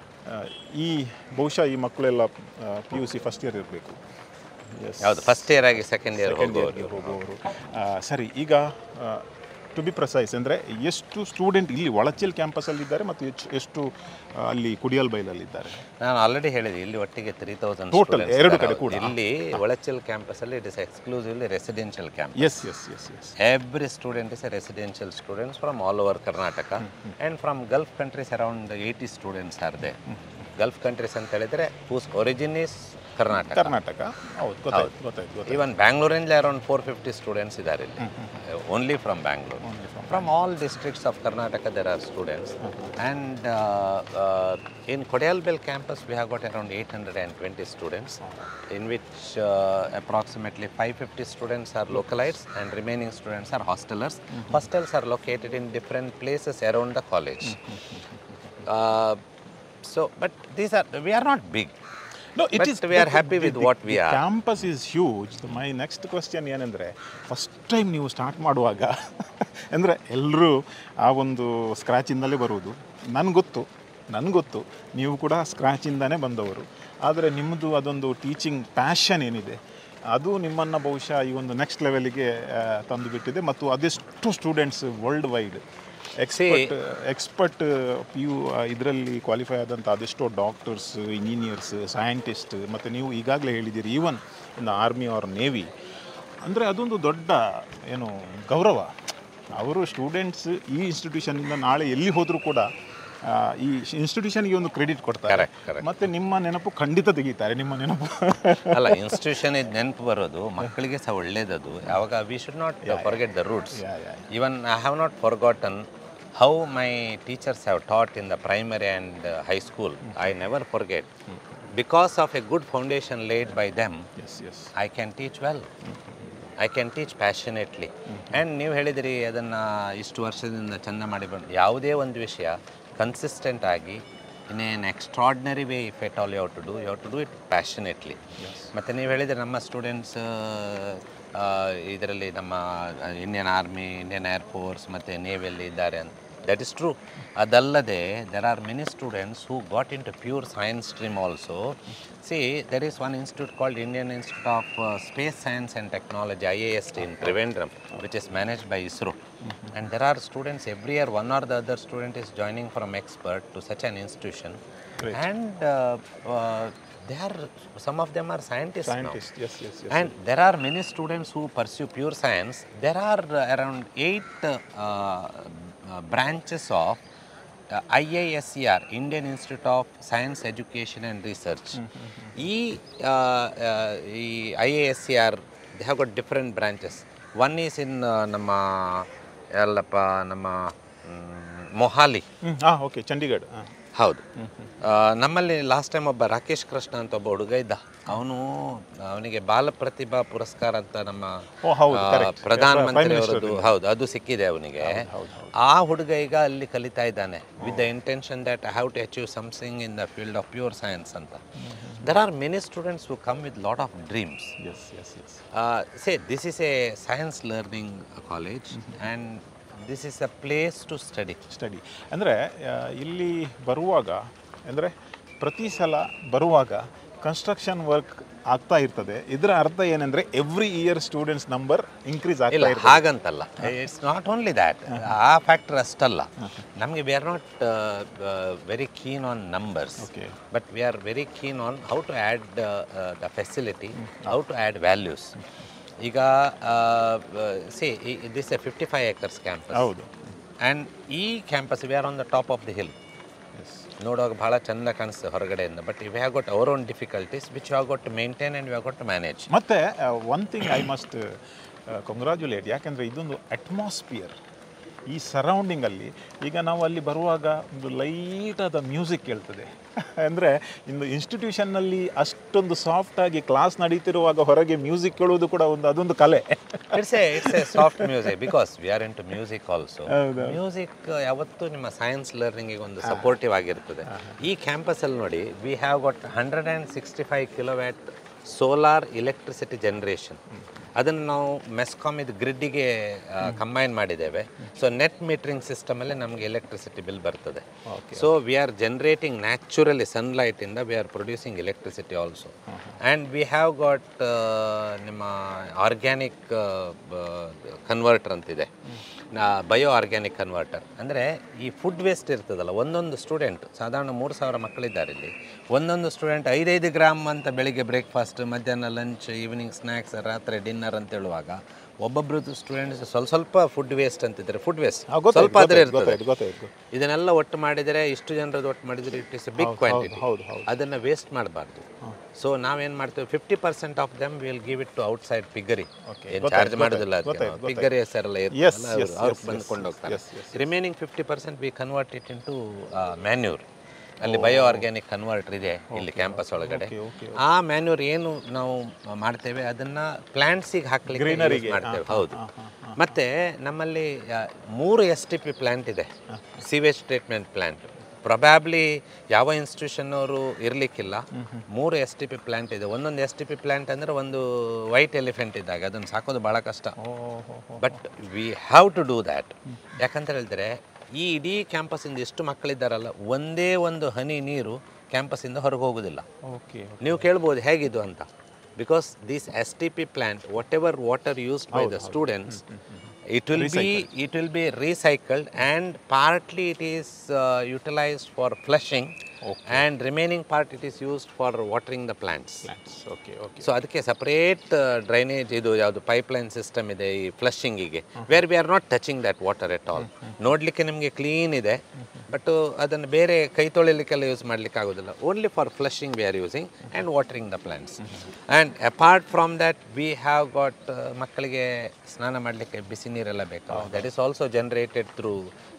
ಈ ಬಹುಶಃ ಈ ಮಕ್ಕಳೆಲ್ಲ P U C first year ಇರಬೇಕು ಎಸ್ ಯಾವುದು ಫಸ್ಟ್ ಇಯರ್ ಆಗಿ ಸೆಕೆಂಡ್ ಇಯರ್ ಸೆಕೆಂಡ್ ಹೋಗೋರು ಇಯರ್ಗೆ ಹೋಗುವವರು ಆ, ಸರಿ ಈಗ ಟು ಬಿ ಪ್ರಸೈಸ್ ಅಂದರೆ ಎಷ್ಟು ಸ್ಟೂಡೆಂಟ್ ಇಲ್ಲಿ ಒಳಚಲ್ ಕ್ಯಾಂಪಸಲ್ಲಿದ್ದಾರೆ ಮತ್ತು ಹೆಚ್ಚು ಎಷ್ಟು ಆ, ಅಲ್ಲಿ ಕುಡಿಯಲ್ ಬೈಲಲ್ಲಿದ್ದಾರೆ ನಾನು ಆಲ್ರೆಡಿ ಹೇಳಿದೆ ಇಲ್ಲಿ ಒಟ್ಟಿಗೆ ತ್ರೀ ತೌಸಂಡ್ Total, ಎರಡು ಕಡೆ ಕೂಡ. ಇಲ್ಲಿ ಒಳಚಲ್ ಕ್ಯಾಂಪಸಲ್ಲಿ it is exclusively residential campus yes yes yes Every student is a residential students from all over Karnataka and from Gulf countries around 80 students are there. Gulf countries ಅಂತ ಹೇಳಿದರೆ whose origin is Karnataka Karnataka ಹೌದು ಗೊತ್ತಾಯ್ತು ಗೊತ್ತಾಯ್ತು ಗೊತ್ತಾಯ್ತು even ಬ್ಯಾಂಗ್ಳೂರಿಂದ around four fifty students ಇದ್ದಾರೆ ಇಲ್ಲಿ only from Bangalore from all districts of Karnataka there are students and in Kodialbail campus we have got around eight hundred and twenty students in which approximately five fifty students are localites and remaining students are hostelers hostels are located in different places around the college so but these are we are not big No, it But is- we are the- happy the- with the- what we the are. Campus is huge. My next question ಏನಂದರೆ first time ನೀವು start ಮಾಡುವಾಗ ಅಂದರೆ ಎಲ್ಲರೂ ಆ ಒಂದು ಸ್ಕ್ರ್ಯಾಚಿಂದಲೇ ಬರುವುದು ನನಗೆ ಗೊತ್ತು ನನಗೆ ಗೊತ್ತು ನೀವು ಕೂಡ ಸ್ಕ್ರ್ಯಾಚಿಂದನೇ ಬಂದವರು ಆದರೆ ನಿಮ್ಮದು ಅದೊಂದು ಟೀಚಿಂಗ್ ಪ್ಯಾಷನ್ ಏನಿದೆ ಅದು ನಿಮ್ಮನ್ನು ಬಹುಶಃ ಈ ಒಂದು ನೆಕ್ಸ್ಟ್ ಲೆವೆಲ್ಗೆ ತಂದು ಬಿಟ್ಟಿದೆ ಮತ್ತು ಅದೆಷ್ಟು students world wide expert expert P U ಇದರಲ್ಲಿ ಕ್ವಾಲಿಫೈ ಆದಂಥ ಅದೆಷ್ಟೋ ಡಾಕ್ಟರ್ಸ್ ಇಂಜಿನಿಯರ್ಸ್ ಸೈಂಟಿಸ್ಟ್ ಮತ್ತು ನೀವು ಈಗಾಗಲೇ ಹೇಳಿದ್ದೀರಿ even in army or navy ಅಂದರೆ ಅದೊಂದು ದೊಡ್ಡ ಏನು ಗೌರವ ಅವರು ಸ್ಟೂಡೆಂಟ್ಸ್ ಈ ಇನ್ಸ್ಟಿಟ್ಯೂಷನಿಂದ ನಾಳೆ ಎಲ್ಲಿ ಹೋದರೂ ಕೂಡ ಆ, ಈ ಇನ್ಸ್ಟಿಟ್ಯೂಷನ್ಗೆ ಒಂದು ಕ್ರೆಡಿಟ್ ಕೊಡ್ತಾರೆ Correct, correct. ಮತ್ತು ನಿಮ್ಮ ನೆನಪು ಖಂಡಿತ ತೆಗಿತಾರೆ ನಿಮ್ಮ ನೆನಪು ಅಲ್ಲ ಇನ್ಸ್ಟಿಟ್ಯೂಷನ್ ಇದು ನೆನಪು ಬರೋದು ಮಕ್ಕಳಿಗೆ ಸಹ ಒಳ್ಳೇದದು ಯಾವಾಗ we should not forget the roots Yeah, yeah, even I have not forgotten how my teachers have taught in the primary and high school I never forget because of a good foundation laid by them yes yes I can teach well I can teach passionately and ನೀವು ಹೇಳಿದಿರಿ ಅದನ್ನು ಇಷ್ಟು ವರ್ಷದಿಂದ ಚೆಂದ ಮಾಡಿ ಬಂದು ಯಾವುದೇ ಒಂದು ವಿಷಯ ಕನ್ಸಿಸ್ಟೆಂಟ್ ಆಗಿ in an extraordinary way if at all you to do you to do it passionately ಮತ್ತು ನೀವು ಹೇಳಿದರೆ ನಮ್ಮ ಸ್ಟೂಡೆಂಟ್ಸ್ ಇದರಲ್ಲಿ ನಮ್ಮ ಇಂಡಿಯನ್ ಆರ್ಮಿ ಇಂಡಿಯನ್ ಏರ್ಫೋರ್ಸ್ ಮತ್ತು ನೇವಿಯಲ್ಲಿ ಇದ್ದಾರೆ ಅಂತ ದಟ್ ಇಸ್ ಟ್ರೂ ಅದಲ್ಲದೆ there are many students who got into pure science stream also see there is one institute called Indian Institute of Space Science and Technology I A S T in Trivandrum which is managed by ISRO and there are students every year one or the other student is joining from expert to such an institution and uh, uh, they are some of them are scientists now. Scientist yes yes yes And there are many students who pursue pure science. There are uh, around eight uh, uh, branches of uh, IISCR, Indian Institute of Science Education and Research. E, uh, uh, ಈ IISCR, they have got different branches. One is in uh, ನಮ್ಮ ಎಲ್ಲಪ್ಪ ನಮ್ಮ ಮ್, ಮೊಹಾಲಿ ಹ್ಞೂ ಹಾಂ okay Chandigarh ಹಾಂ ಹೌದು ಆ, ನಮ್ಮಲ್ಲಿ last time ಒಬ್ಬ ರಾಕೇಶ್ ಕೃಷ್ಣ ಅಂತ ಒಬ್ಬ ಹುಡುಗ ಇದ್ದ ಅವನು ಅವನಿಗೆ ಬಾಲ ಪ್ರತಿಭಾ ಪುರಸ್ಕಾರ ಅಂತ ನಮ್ಮ ಓ, ಹೌದು, ಆ, correct. ಪ್ರಧಾನಮಂತ್ರಿ Prime ಅವರದ್ದು ಹೌದು ಅದು ಸಿಕ್ಕಿದೆ ಅವನಿಗೆ ಆ ಹುಡುಗ ಈಗ ಅಲ್ಲಿ ಕಲಿತಾ ಇದ್ದಾನೆ with the intention that I have to achieve something in the field of pure science ಅಂತ there are many students who come with lot of dreams yes yes yes say this is a science learning college and this is a place to study study ಅಂದರೆ ಇಲ್ಲಿ ಬರುವಾಗ ಅಂದರೆ ಪ್ರತಿ ಸಲ ಬರುವಾಗ construction work ಆಗ್ತಾ ಇರ್ತದೆ ಇದರ ಅರ್ಥ ಏನಂದರೆ every year students number increase ಇಲ್ಲ ಆಗ್ತಾ ಇರ್ತದೆ ಹಾಗಂತಲ್ಲ ಇಟ್ಸ್ ನಾಟ್ ಓನ್ಲಿ ದ್ಯಾಟ್ ಆ ಫ್ಯಾಕ್ಟರ್ ಅಷ್ಟಲ್ಲ ನಮಗೆ we are not very keen on numbers Okay. But we are very keen on how to add the facility how to add values ಈಗ see this a fifty five acres campus ಹೌದು and ಈ campus we are on the top of the hill ನೋಡುವಾಗ ಭಾಳ ಚಂದ ಕಾಣಿಸ್ತದೆ ಹೊರಗಡೆಯಿಂದ but we have got our own difficulties which you have got to maintain and you have got to manage ಮತ್ತು one thing I must congratulate ಯಾಕೆಂದರೆ ಇದೊಂದು atmosphere ಈ ಸರೌಂಡಿಂಗಲ್ಲಿ ಈಗ ನಾವು ಅಲ್ಲಿ ಬರುವಾಗ ಒಂದು ಲೈಟಾದ ಮ್ಯೂಸಿಕ್ ಕೇಳ್ತದೆ ಅಂದರೆ ಇನ್ನು ಇನ್ಸ್ಟಿಟ್ಯೂಷನ್ನಲ್ಲಿ ಅಷ್ಟೊಂದು ಸಾಫ್ಟಾಗಿ ಕ್ಲಾಸ್ ನಡೀತಿರುವಾಗ ಹೊರಗೆ ಮ್ಯೂಸಿಕ್ ಕೇಳೋದು ಕೂಡ ಒಂದು ಅದೊಂದು ಕಲೆ it's a it's a soft music because we are into music also ಹೌದು. ಮ್ಯೂಸಿಕ್ ಯಾವತ್ತೂ ನಿಮ್ಮ ಸೈನ್ಸ್ ಲರ್ನಿಂಗಿಗೆ ಒಂದು ಸಪೋರ್ಟಿವ್ ಆಗಿರ್ತದೆ ಈ ಕ್ಯಾಂಪಸಲ್ಲಿ ನೋಡಿ we have got hundred and sixty five kilowatt solar electricity generation ಅದನ್ನು ನಾವು ಮೆಸ್ಕಾಮ್ ಇದು ಗ್ರಿಡ್ಡಿಗೆ ಕಂಬೈನ್ ಮಾಡಿದ್ದೇವೆ ಸೊ ನೆಟ್ ಮೀಟ್ರಿಂಗ್ ಸಿಸ್ಟಮಲ್ಲಿ ನಮಗೆ ಎಲೆಕ್ಟ್ರಿಸಿಟಿ ಬಿಲ್ ಬರ್ತದೆ so we are generating naturally ಸನ್ಲೈಟಿಂದ we are producing electricity also and we have got ನಿಮ್ಮ ಆರ್ಗ್ಯಾನಿಕ್ ಕನ್ವರ್ಟರ್ ಅಂತಿದೆ ಬಯೋ ಆರ್ಗ್ಯಾನಿಕ್ ಕನ್ವರ್ಟರ್ ಅಂದರೆ ಈ ಫುಡ್ ವೇಸ್ಟ್ ಇರ್ತದಲ್ಲ ಒಂದೊಂದು ಸ್ಟೂಡೆಂಟ್ ಸಾಧಾರಣ ಮೂರು ಸಾವಿರ ಮಕ್ಕಳಿದ್ದಾರೆ ಇಲ್ಲಿ ಒಂದೊಂದು ಸ್ಟೂಡೆಂಟ್ ಐದೈದು ಗ್ರಾಮ್ ಅಂತ ಬೆಳಿಗ್ಗೆ ಬ್ರೇಕ್ಫಾಸ್ಟ್ ಮಧ್ಯಾಹ್ನ ಲಂಚ್ ಈವ್ನಿಂಗ್ ಸ್ನ್ಯಾಕ್ಸ್ ರಾತ್ರಿ ಡಿನ್ನರ್ ಅಂತ ಹೇಳುವಾಗ ಒಬ್ಬೊಬ್ರು ಸ್ಟೂಡೆಂಟ್ಸ್ ಸ್ವಲ್ಪ ಸ್ವಲ್ಪ ಫುಡ್ ವೇಸ್ಟ್ ಅಂತಿದ್ದಾರೆ ಫುಡ್ ವೇಸ್ಟ್ ಆ, ಗೊತ್ತಾಯ್ತು, ಸ್ವಲ್ಪ ಆದರೆ ಗೊತ್ತಾಯ್ತು, ಇರ್ತದೆ ಗೊತ್ತಾಯ್ತು, ಗೊತ್ತಾಯ್ತು. ಇದನ್ನೆಲ್ಲ ಒಟ್ಟು ಮಾಡಿದರೆ ಇಷ್ಟು ಜನರದ್ದು ಒಟ್ಟು ಮಾಡಿದರೆ ಇಟ್ ಇಸ್ ಬಿಗ್ ಕ್ವಾಂಟಿಟಿ ಹೌದು ಹೌದು ಅದನ್ನು ವೇಸ್ಟ್ ಮಾಡಬಾರ್ದು ಸೊ ನಾವೇನು ಮಾಡ್ತೀವಿ fifty percent of them will give it to outside piggery ಏನು ಚಾರ್ಜ್ ಮಾಡೋದಿಲ್ಲ ಅದಕ್ಕೆ ಪಿಗ್ಗರಿ ಹೆಸರೆಲ್ಲ Yes, ಇರ್ತಲ್ಲ yes, ಅವ್ರು yes, ಬಂದ್ಕೊಂಡು yes, ಹೋಗ್ತಾರೆ yes, yes. Remaining fifty percent we convert it into manure ಅಲ್ಲಿ ಬಯೋ ಆರ್ಗ್ಯಾನಿಕ್ ಕನ್ವರ್ಟರ್ ಇದೆ ಇಲ್ಲಿ ಕ್ಯಾಂಪಸ್ ಒಳಗಡೆ Okay, okay, ಆ ಮ್ಯಾನ್ಯೂರ್ ಏನು ನಾವು ಮಾಡ್ತೇವೆ ಅದನ್ನ ಪ್ಲಾಂಟ್ಸಿಗೆ ಹಾಕ್ಲಿಕ್ಕೆ use ಮಾಡ್ತೇವೆ ಹೌದು ಮತ್ತೆ ನಮ್ಮಲ್ಲಿ ಆ, ಮೂರು ಎಸ್ ಟಿ ಪಿ ಪ್ಲಾಂಟ್ ಇದೆ ಸಿವೇಜ್ ಟ್ರೀಟ್ಮೆಂಟ್ ಪ್ಲಾಂಟ್ ಪ್ರೊಬ್ಯಾಬ್ಲಿ ಯಾವ ಇನ್ಸ್ಟಿಟ್ಯೂಷನ್ ಅವರು ಇರಲಿಕ್ಕಿಲ್ಲ ಮೂರು ಎಸ್ ಟಿ ಪಿ ಪ್ಲಾಂಟ್ ಇದೆ ಒಂದೊಂದು ಎಸ್ ಟಿ ಪಿ ಪ್ಲಾಂಟ್ ಅಂದರೆ ಒಂದು ವೈಟ್ ಎಲಿಫೆಂಟ್ ಇದ್ದಾಗ ಅದನ್ನು ಸಾಕೋದು ಭಾಳ ಕಷ್ಟ but we have to do that ಯಾಕಂತ ಹೇಳಿದ್ರೆ ಈ ಇಡೀ ಕ್ಯಾಂಪಸ್ಸಿಂದ ಎಷ್ಟು ಮಕ್ಕಳಿದ್ದಾರಲ್ಲ ಒಂದೇ ಒಂದು ಹನಿ ನೀರು ಕ್ಯಾಂಪಸ್ಸಿಂದ ಹೊರಗೆ ಹೋಗೋದಿಲ್ಲ ಓಕೆ ನೀವು ಕೇಳ್ಬೋದು ಹೇಗಿದು ಅಂತ because this S T P plant whatever water used by the students it will be it will be recycled and partly it is utilised for flushing and remaining part it is used for watering the plants okay okay so ಅದಕ್ಕೆ separate drainage ಇದು ಯಾವುದು pipeline system ಇದೆ ಈ ಫ್ಲಶಿಂಗಿಗೆ where we are not touching that water at all ನೋಡಲಿಕ್ಕೆ ನಿಮಗೆ clean ಇದೆ but ಅದನ್ನು ಬೇರೆ ಕೈ ತೊಳಿಲಿಕ್ಕೆಲ್ಲ ಯೂಸ್ ಮಾಡಲಿಕ್ಕೆ ಆಗೋದಿಲ್ಲ only for flushing we are using and watering the plants and apart from that we have got ಮಕ್ಕಳಿಗೆ ಸ್ನಾನ ಮಾಡಲಿಕ್ಕೆ ಬಿಸಿ ನೀರೆಲ್ಲ ಬೇಕು that is also generated through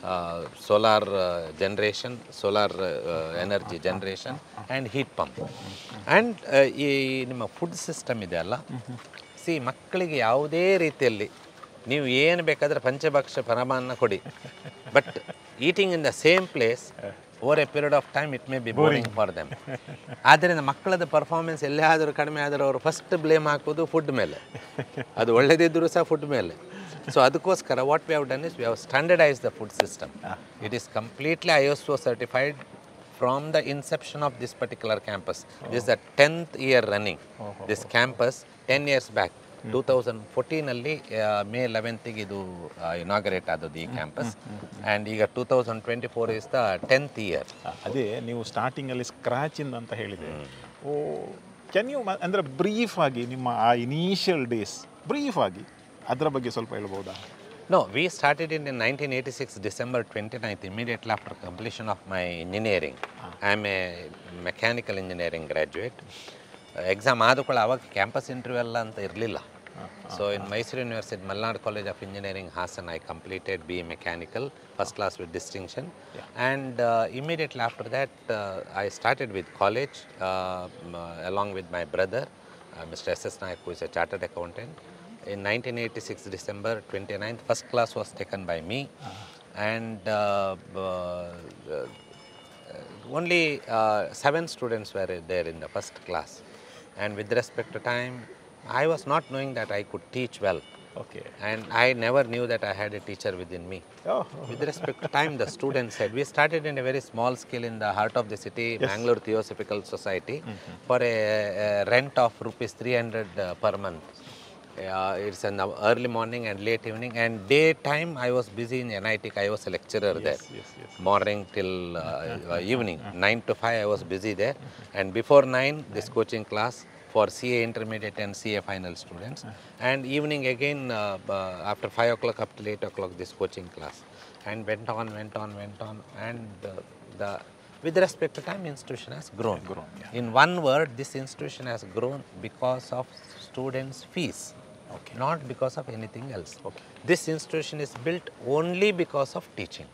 solar generation solar energy generation and heat pump and ಈ ನಿಮ್ಮ food system ಇದೆ ಅಲ್ಲ ಸಿ ಮಕ್ಕಳಿಗೆ ಯಾವುದೇ ರೀತಿಯಲ್ಲಿ ನೀವು ಏನು ಬೇಕಾದರೆ ಪಂಚಭಕ್ಷ ಪರಮಾನ್ನ ಕೊಡಿ but eating in the same place over a period of time it may be boring for them ಆದ್ದರಿಂದ ಮಕ್ಕಳದ ಪರ್ಫಾರ್ಮೆನ್ಸ್ ಎಲ್ಲೇ ಆದರೂ ಕಡಿಮೆ ಆದರೂ ಅವರು ಫಸ್ಟ್ ಬ್ಲೇಮ್ ಹಾಕೋದು ಫುಡ್ ಮೇಲೆ ಅದು ಒಳ್ಳೆದಿದ್ದರೂ ಸಹ ಫುಡ್ ಮೇಲೆ ಸೊ ಅದಕ್ಕೋಸ್ಕರ what we have done is we have standardise the food system it is completely I S O certified from the inception of this particular campus. This is the 10th year running. This campus 10 years back. Two thousand ಫೋರ್ಟೀನಲ್ಲಿ May ಲೆವೆಂತಿಗೆ ಇದು inaugurate ಆದದ್ದು ಈ campus and ಈಗ two thousand twenty four is the tenth year ಅದೇ ನೀವು ಸ್ಟಾರ್ಟಿಂಗಲ್ಲಿ ಸ್ಕ್ರಾಚಿಂದ ಅಂತ ಹೇಳಿದೆ ಓ ಕ್ಯಾನ್ ಯು ಅಂದರೆ ಬ್ರೀಫ್ ಆಗಿ ನಿಮ್ಮ ಆ ಇನಿಷಿಯಲ್ ಡೇಸ್ ಬ್ರೀಫ್ ಆಗಿ ಅದರ ಬಗ್ಗೆ ಸ್ವಲ್ಪ ಹೇಳ್ಬೋದಾ No, we started it in 1986, December 29th, immediately after completion of my engineering. I am a mechanical engineering graduate. Exam ಆದ ಕೂಡ ಅವಾಗ ಕ್ಯಾಂಪಸ್ ಇಂಟರ್ವ್ಯೂ ಎಲ್ಲ ಅಂತ ಇರಲಿಲ್ಲ so in Mysore university Malnad college of engineering Hassan I completed B mechanical first class with distinction and immediately after that I started with college along with my brother Mr. S.S. Nayak, who is a chartered accountant. In 1986, December 29th, first class was taken by me, and uh, uh, only uh, seven students were there in the first class. And with respect to time, I was not knowing that I could teach well, okay and I never knew that I had a teacher within me. With respect to time, the students said, we started in a very small scale in the heart of the city, Bangalore Theosophical Society, for a, a rent of rupees 300 uh, per month. Uh, it's in the early morning and late evening, and daytime I was busy in NIT. I was a lecturer there. yes, yes. Morning till uh, uh, evening, 9 to 5 I was busy there, and before 9 this coaching class for CA intermediate and CA final students, and evening again uh, uh, after 5 o'clock up till 8 o'clock this coaching class, and went on, went on, went on, and uh, the with respect to time, institution has grown. Grown, In one word, this institution has grown because of students' fees, Okay. not because of anything else. This institution is built only because of teaching.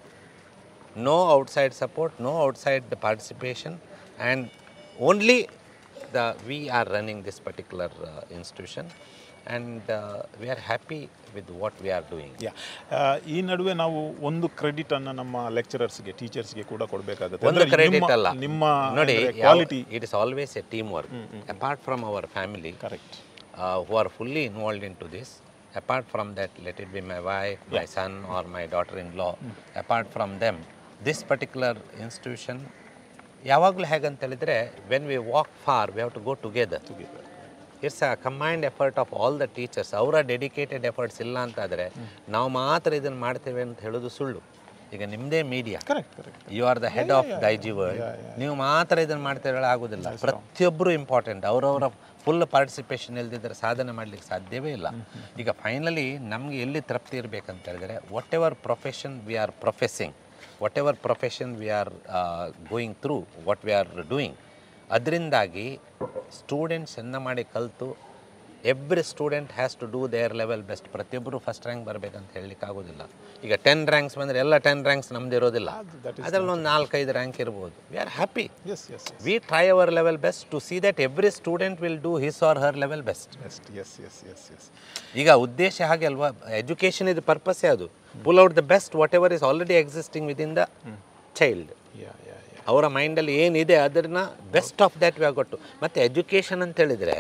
No outside support, no outside participation, and only the we are running this particular uh, institution, and uh, we are happy with what we are doing. Yeah ಈ ನಡುವೆ ನಾವು ಒಂದು credit ಅನ್ನ ನಮ್ಮ ಲೆಕ್ಚರರ್ಸ್ಗೆ ಟೀಚರ್ಸ್ಗೆ ಕೂಡ ಕೊಡಬೇಕಾಗುತ್ತೆ ಒಂದು credit ಅಲ್ಲ ನಿಮ್ಮ ನೋಡಿ quality it is always a team work apart from our family correct uh, who are fully involved into this. Apart from that, let it be my wife, my son, or my daughter-in-law. Apart from them, this particular institution, ಯಾವಾಗಲೂ ಹೇಗಂತ ಹೇಳಿದ್ರೆ when we walk for we have to go together it's a combined effort of all the teachers ಅವರ dedicated efforts ಇಲ್ಲ ಅಂತಾದರೆ ನಾವು ಮಾತ್ರ ಇದನ್ನು ಮಾಡ್ತೇವೆ ಅಂತ ಹೇಳೋದು ಸುಳ್ಳು ಈಗ ನಿಮ್ಮದೇ media correct correct you are the head of Daijiworld ನೀವು ಮಾತ್ರ ಇದನ್ನು ಮಾಡ್ತಿರೋ ಆಗೋದಿಲ್ಲ ಪ್ರತಿಯೊಬ್ಬರು ಇಂಪಾರ್ಟೆಂಟ್ ಅವರವರ ಫುಲ್ ಪಾರ್ಟಿಸಿಪೇಷನ್ ಇಲ್ದಿದ್ರೆ ಸಾಧನೆ ಮಾಡಲಿಕ್ಕೆ ಸಾಧ್ಯವೇ ಇಲ್ಲ ಈಗ ಫೈನಲಿ ನಮಗೆ ಎಲ್ಲಿ ತೃಪ್ತಿ ಇರಬೇಕಂತ ಹೇಳಿದ್ರೆ whatever profession we are professing whatever profession we are going through what we are doing ಅದರಿಂದಾಗಿ ಸ್ಟೂಡೆಂಟ್ಸ್ ಚೆಂದ ಮಾಡಿ ಕಲಿತು every student has to do their level best ಪ್ರತಿಯೊಬ್ಬರು ಫಸ್ಟ್ ರ್ಯಾಂಕ್ ಬರಬೇಕಂತ ಹೇಳಲಿಕ್ಕೆ ಆಗೋದಿಲ್ಲ ಈಗ ಟೆನ್ ರ್ಯಾಂಕ್ಸ್ ಬಂದರೆ ಎಲ್ಲ ಟೆನ್ ರ್ಯಾಂಕ್ಸ್ ನಮ್ದು ಇರೋದಿಲ್ಲ ಅದರಲ್ಲಿ ಒಂದು ನಾಲ್ಕೈದು ರ್ಯಾಂಕ್ ಇರ್ಬೋದು we are happy yes yes we try our level best to see that every student will do his or her level best yes yes yes yes yes ಈಗ ಉದ್ದೇಶ ಹಾಗೆ ಅಲ್ವಾ ಎಜುಕೇಷನ್ ಇದು ಪರ್ಪಸ್ಸೇ ಅದು pull out the best whatever is already existing within the child yeah yeah yeah ಅವರ ಮೈಂಡಲ್ಲಿ ಏನಿದೆ ಅದನ್ನ ಬೆಸ್ಟ್ ಆಫ್ ದ್ಯಾಟ್ ವ್ಯಾ ಕೊಟ್ಟು ಮತ್ತು ಎಜುಕೇಷನ್ ಅಂತ ಹೇಳಿದರೆ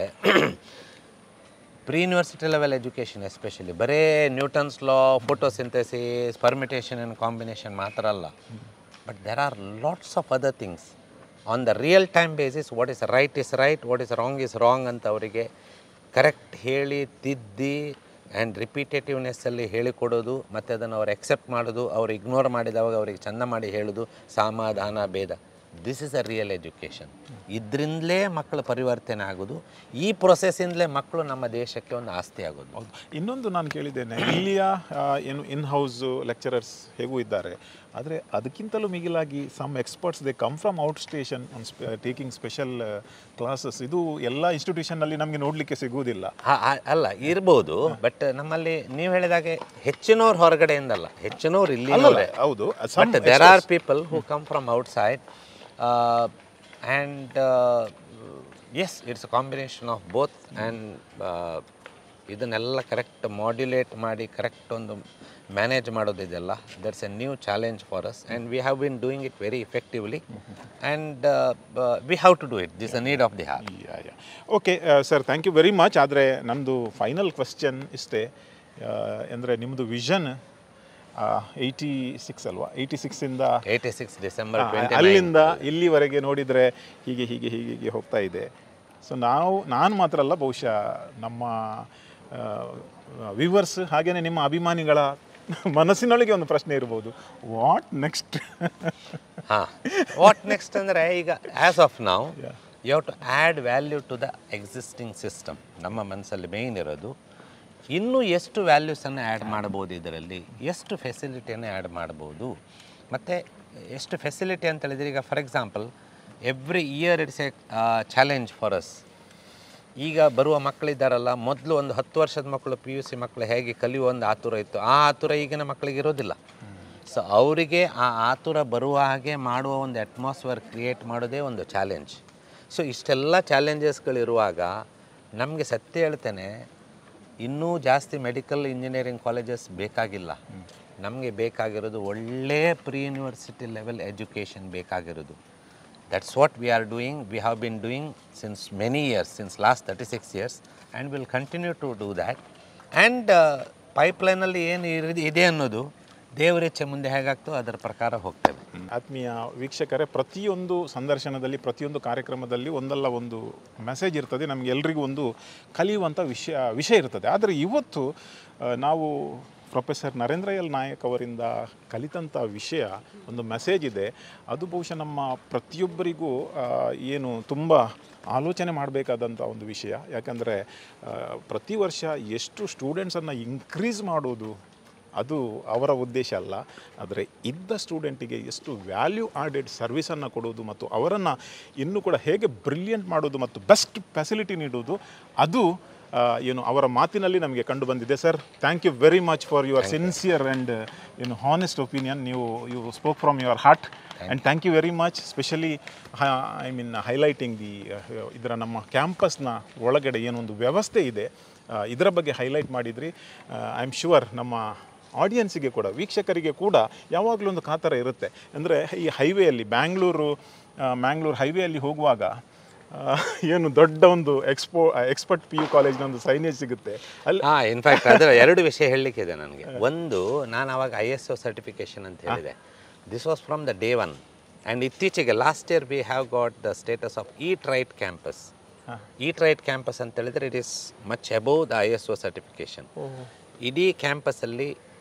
pre university level education especially ಬರೇ Newton's law photosynthesis permutation and combination ಮಾತ್ರ ಅಲ್ಲ but there are lots of other things on the real time basis what is right is right what is wrong is wrong ಅಂತ ಅವರಿಗೆ correct ಹೇಳಿ ತಿದ್ದಿ and ರಿಪೀಟೇಟಿವ್ನೆಸ್ಸಲ್ಲಿ ಹೇಳಿಕೊಡೋದು ಮತ್ತು ಅದನ್ನು ಅವ್ರು ಎಕ್ಸೆಪ್ಟ್ ಮಾಡೋದು ಅವ್ರು ಇಗ್ನೋರ್ ಮಾಡಿದವಾಗ ಅವರಿಗೆ ಚಂದ ಮಾಡಿ ಹೇಳೋದು ಸಮಾಧಾನ ಭೇದ this is a real education ಇದರಿಂದಲೇ ಮಕ್ಕಳ ಪರಿವರ್ತನೆ ಆಗೋದು ಈ ಪ್ರೊಸೆಸ್ಸಿಂದಲೇ ಮಕ್ಕಳು ನಮ್ಮ ದೇಶಕ್ಕೆ ಒಂದು ಆಸ್ತಿ ಆಗೋದು ಹೌದು ಇನ್ನೊಂದು ನಾನು ಕೇಳಿದ್ದೇನೆ ಇಲ್ಲಿಯ ಆ, ಏನು ಇನ್ ಹೌಸ್ ಲೆಕ್ಚರರ್ಸ್ ಹೇಗೂ ಇದ್ದಾರೆ ಆದರೆ ಅದಕ್ಕಿಂತಲೂ ಮಿಗಿಲಾಗಿ some experts they come from out station taking special classes ಇದು ಎಲ್ಲ ಇನ್ಸ್ಟಿಟ್ಯೂಷನ್ನಲ್ಲಿ ನಮಗೆ ನೋಡಲಿಕ್ಕೆ ಸಿಗುವುದಿಲ್ಲ ಆ- ಆ- ಅಲ್ಲ ಇರ್ಬೋದು ಬಟ್ ನಮ್ಮಲ್ಲಿ ನೀವು ಹೇಳಿದಾಗೆ ಹೆಚ್ಚಿನವ್ರು ಹೊರಗಡೆಯಿಂದಲ್ಲ ಹೆಚ್ಚಿನವ್ರು ಇಲ್ಲಿ ಅಲ್ಲಲ್ಲ ಹೌದು but there are people who come from outside and yes it's a combination of both and ಇದನ್ನೆಲ್ಲ ಕರೆಕ್ಟ್ ಮಾಡ್ಯುಲೇಟ್ ಮಾಡಿ ಕರೆಕ್ಟ್ ಒಂದು ಮ್ಯಾನೇಜ್ ಮಾಡೋದಿದೆಲ್ಲ that's a new challenge for us and we have been doing it very effectively and we have to do it this a need of the hour okay sir thank you very much ಆದರೆ ನಮ್ಮದು final question ಇಷ್ಟೇ ಅಂದರೆ ನಿಮ್ಮದು vision eighty six ಅಲ್ವಾ eighty ಸಿಕ್ಸಿಂದ eighty six December ah, twenty ಅಲ್ಲಿಂದ ಇಲ್ಲಿವರೆಗೆ ನೋಡಿದರೆ ಹೀಗೆ ಹೀಗೆ ಹೀಗೆ ಹೀಗೆ ಹೋಗ್ತಾ ಇದೆ ಸೊ ನಾವು ನಾನು ಮಾತ್ರ ಅಲ್ಲ ಬಹುಶಃ ನಮ್ಮ ವ್ಯೂವರ್ಸ್ ಹಾಗೆಯೇ ನಿಮ್ಮ ಅಭಿಮಾನಿಗಳ ಮನಸ್ಸಿನೊಳಗೆ ಒಂದು ಪ್ರಶ್ನೆ ಇರ್ಬೋದು ವಾಟ್ ನೆಕ್ಸ್ಟ್ ಹಾಂ ವಾಟ್ ನೆಕ್ಸ್ಟ್ ಅಂದರೆ ಈಗ ಆ್ಯಸ್ ಆಫ್ ನಾವು you have to add value to the existing system ನಮ್ಮ ಮನಸ್ಸಲ್ಲಿ ಮೇಯ್ನ್ ಇರೋದು ಇನ್ನೂ ಎಷ್ಟು ವ್ಯಾಲ್ಯೂಸನ್ನು ಆ್ಯಡ್ ಮಾಡ್ಬೋದು ಇದರಲ್ಲಿ ಎಷ್ಟು ಫೆಸಿಲಿಟಿಯನ್ನು ಆ್ಯಡ್ ಮಾಡ್ಬೋದು ಮತ್ತು ಎಷ್ಟು ಫೆಸಿಲಿಟಿ ಅಂತ ಹೇಳಿದ್ರೆ ಈಗ for example every year it's a challenge for us ಈಗ ಬರುವ ಮಕ್ಕಳಿದ್ದಾರಲ್ಲ ಮೊದಲು ಒಂದು ಹತ್ತು ವರ್ಷದ ಮಕ್ಕಳು ಪಿ ಯು ಸಿ ಮಕ್ಕಳು ಹೇಗೆ ಕಲಿಯುವ ಒಂದು ಆತುರ ಇತ್ತು ಆ ಆತುರ ಈಗಿನ ಮಕ್ಕಳಿಗೆ ಇರೋದಿಲ್ಲ ಸೊ ಅವರಿಗೆ ಆ ಆತುರ ಬರುವ ಹಾಗೆ ಮಾಡುವ ಒಂದು ಅಟ್ಮಾಸ್ಫಿಯರ್ ಕ್ರಿಯೇಟ್ ಮಾಡೋದೇ ಒಂದು ಚಾಲೆಂಜ್ ಸೊ ಇಷ್ಟೆಲ್ಲ ಚಾಲೆಂಜಸ್ಗಳಿರುವಾಗ ನಮಗೆ ಸತ್ಯ ಹೇಳ್ತೇನೆ ಇನ್ನೂ ಜಾಸ್ತಿ ಮೆಡಿಕಲ್ ಇಂಜಿನಿಯರಿಂಗ್ ಕಾಲೇಜಸ್ ಬೇಕಾಗಿಲ್ಲ ನಮಗೆ ಬೇಕಾಗಿರೋದು ಒಳ್ಳೆಯ ಪ್ರೀ ಯೂನಿವರ್ಸಿಟಿ ಲೆವೆಲ್ ಎಜುಕೇಷನ್ ಬೇಕಾಗಿರೋದು That's what we are doing. We have been doing since many years, since last 36 years, and will continue to do that. And ಪೈಪ್ಲೈನಲ್ಲಿ ಏನು ಇರ್- ಇದೆ ಅನ್ನೋದು ದೇವರಿಚ್ಛೆ ಮುಂದೆ ಹೇಗಾಗ್ತೋ ಅದರ ಪ್ರಕಾರ ಹೋಗ್ತೇವೆ ಆತ್ಮೀಯ ವೀಕ್ಷಕರೇ ಪ್ರತಿಯೊಂದು ಸಂದರ್ಶನದಲ್ಲಿ ಪ್ರತಿಯೊಂದು ಕಾರ್ಯಕ್ರಮದಲ್ಲಿ ಒಂದಲ್ಲ ಒಂದು ಮೆಸೇಜ್ ಇರ್ತದೆ ನಮಗೆ ಎಲ್ರಿಗೂ ಒಂದು ಕಲಿಯುವಂಥ ವಿಷಯ ವಿಷಯ ಇರ್ತದೆ ಆದರೆ ಇವತ್ತು ಆ, ನಾವು ಪ್ರೊಫೆಸರ್ ನರೇಂದ್ರ ಎಲ್ ನಾಯಕ್ ಅವರಿಂದ ಕಲಿತಂಥ ವಿಷಯ ಒಂದು ಮೆಸೇಜ್ ಇದೆ ಅದು ಬಹುಶಃ ನಮ್ಮ ಪ್ರತಿಯೊಬ್ಬರಿಗೂ ಆ, ಏನು ತುಂಬ ಆಲೋಚನೆ ಮಾಡಬೇಕಾದಂಥ ಒಂದು ವಿಷಯ ಯಾಕಂದರೆ ಪ್ರತಿ ವರ್ಷ ಎಷ್ಟು ಸ್ಟೂಡೆಂಟ್ಸನ್ನು ಇನ್ಕ್ರೀಸ್ ಮಾಡೋದು ಅದು ಅವರ ಉದ್ದೇಶ ಅಲ್ಲ ಆದರೆ ಇದ್ದ ಸ್ಟೂಡೆಂಟಿಗೆ ಎಷ್ಟು ವ್ಯಾಲ್ಯೂ ಆಡೆಡ್ ಸರ್ವಿಸನ್ನು ಕೊಡೋದು ಮತ್ತು ಅವರನ್ನು ಇನ್ನೂ ಕೂಡ ಹೇಗೆ ಬ್ರಿಲಿಯಂಟ್ ಮಾಡೋದು ಮತ್ತು ಬೆಸ್ಟ್ ಫೆಸಿಲಿಟಿ ನೀಡೋದು ಅದು ಆ, ಏನು ಅವರ ಮಾತಿನಲ್ಲಿ ನಮಗೆ ಕಂಡು ಬಂದಿದೆ sir thank you very much for your sincere and ಏನು ಹಾನೆಸ್ಟ್ ಒಪಿನಿಯನ್ ನೀವು you spoke from your heart and thank you very much specially I mean highlighting the ಇದರ ನಮ್ಮ ಕ್ಯಾಂಪಸ್ನ ಒಳಗಡೆ ಏನೊಂದು ವ್ಯವಸ್ಥೆ ಇದೆ ಆ, ಇದರ ಬಗ್ಗೆ ಹೈಲೈಟ್ ಮಾಡಿದ್ರಿ ಐ ಆಮ್ ಶುವರ್ ನಮ್ಮ ಆಡಿಯನ್ಸಿಗೆ ಕೂಡ ವೀಕ್ಷಕರಿಗೆ ಕೂಡ ಯಾವಾಗಲೂ ಒಂದು ಕಾತರ ಇರುತ್ತೆ ಅಂದರೆ ಈ ಹೈವೇಯಲ್ಲಿ ಬ್ಯಾಂಗ್ಳೂರು ಮ್ಯಾಂಗ್ಳೂರು ಹೈವೇಯಲ್ಲಿ ಹೋಗುವಾಗ ಆ, ಏನು ದೊಡ್ಡ ಒಂದು ಎಕ್ಸ್ಪೋ ಎಕ್ಸ್ಪರ್ಟ್ ಪಿ ಯು ಕಾಲೇಜ್ನ ಒಂದು ಸೈನೇಜ್ ಸಿಗುತ್ತೆ ಅಲ್ಲಿ ಹಾಂ ಇನ್ಫ್ಯಾಕ್ಟ್ ಅದರ ಎರಡು ವಿಷಯ ಹೇಳಲಿಕ್ಕೆ ಇದೆ ನನಗೆ ಒಂದು ನಾನು ಅವಾಗ ಐ ಎಸ್ ಒ ಸರ್ಟಿಫಿಕೇಶನ್ ಅಂತ ಹೇಳಿದೆ this was from the day one and ಇತ್ತೀಚೆಗೆ last year we have got the status of eat right campus eat right campus ಅಂತ ಹೇಳಿದ್ರೆ it is much above the I S O certification ಇಡೀ ಕ್ಯಾಂಪಸ್ಸಲ್ಲಿ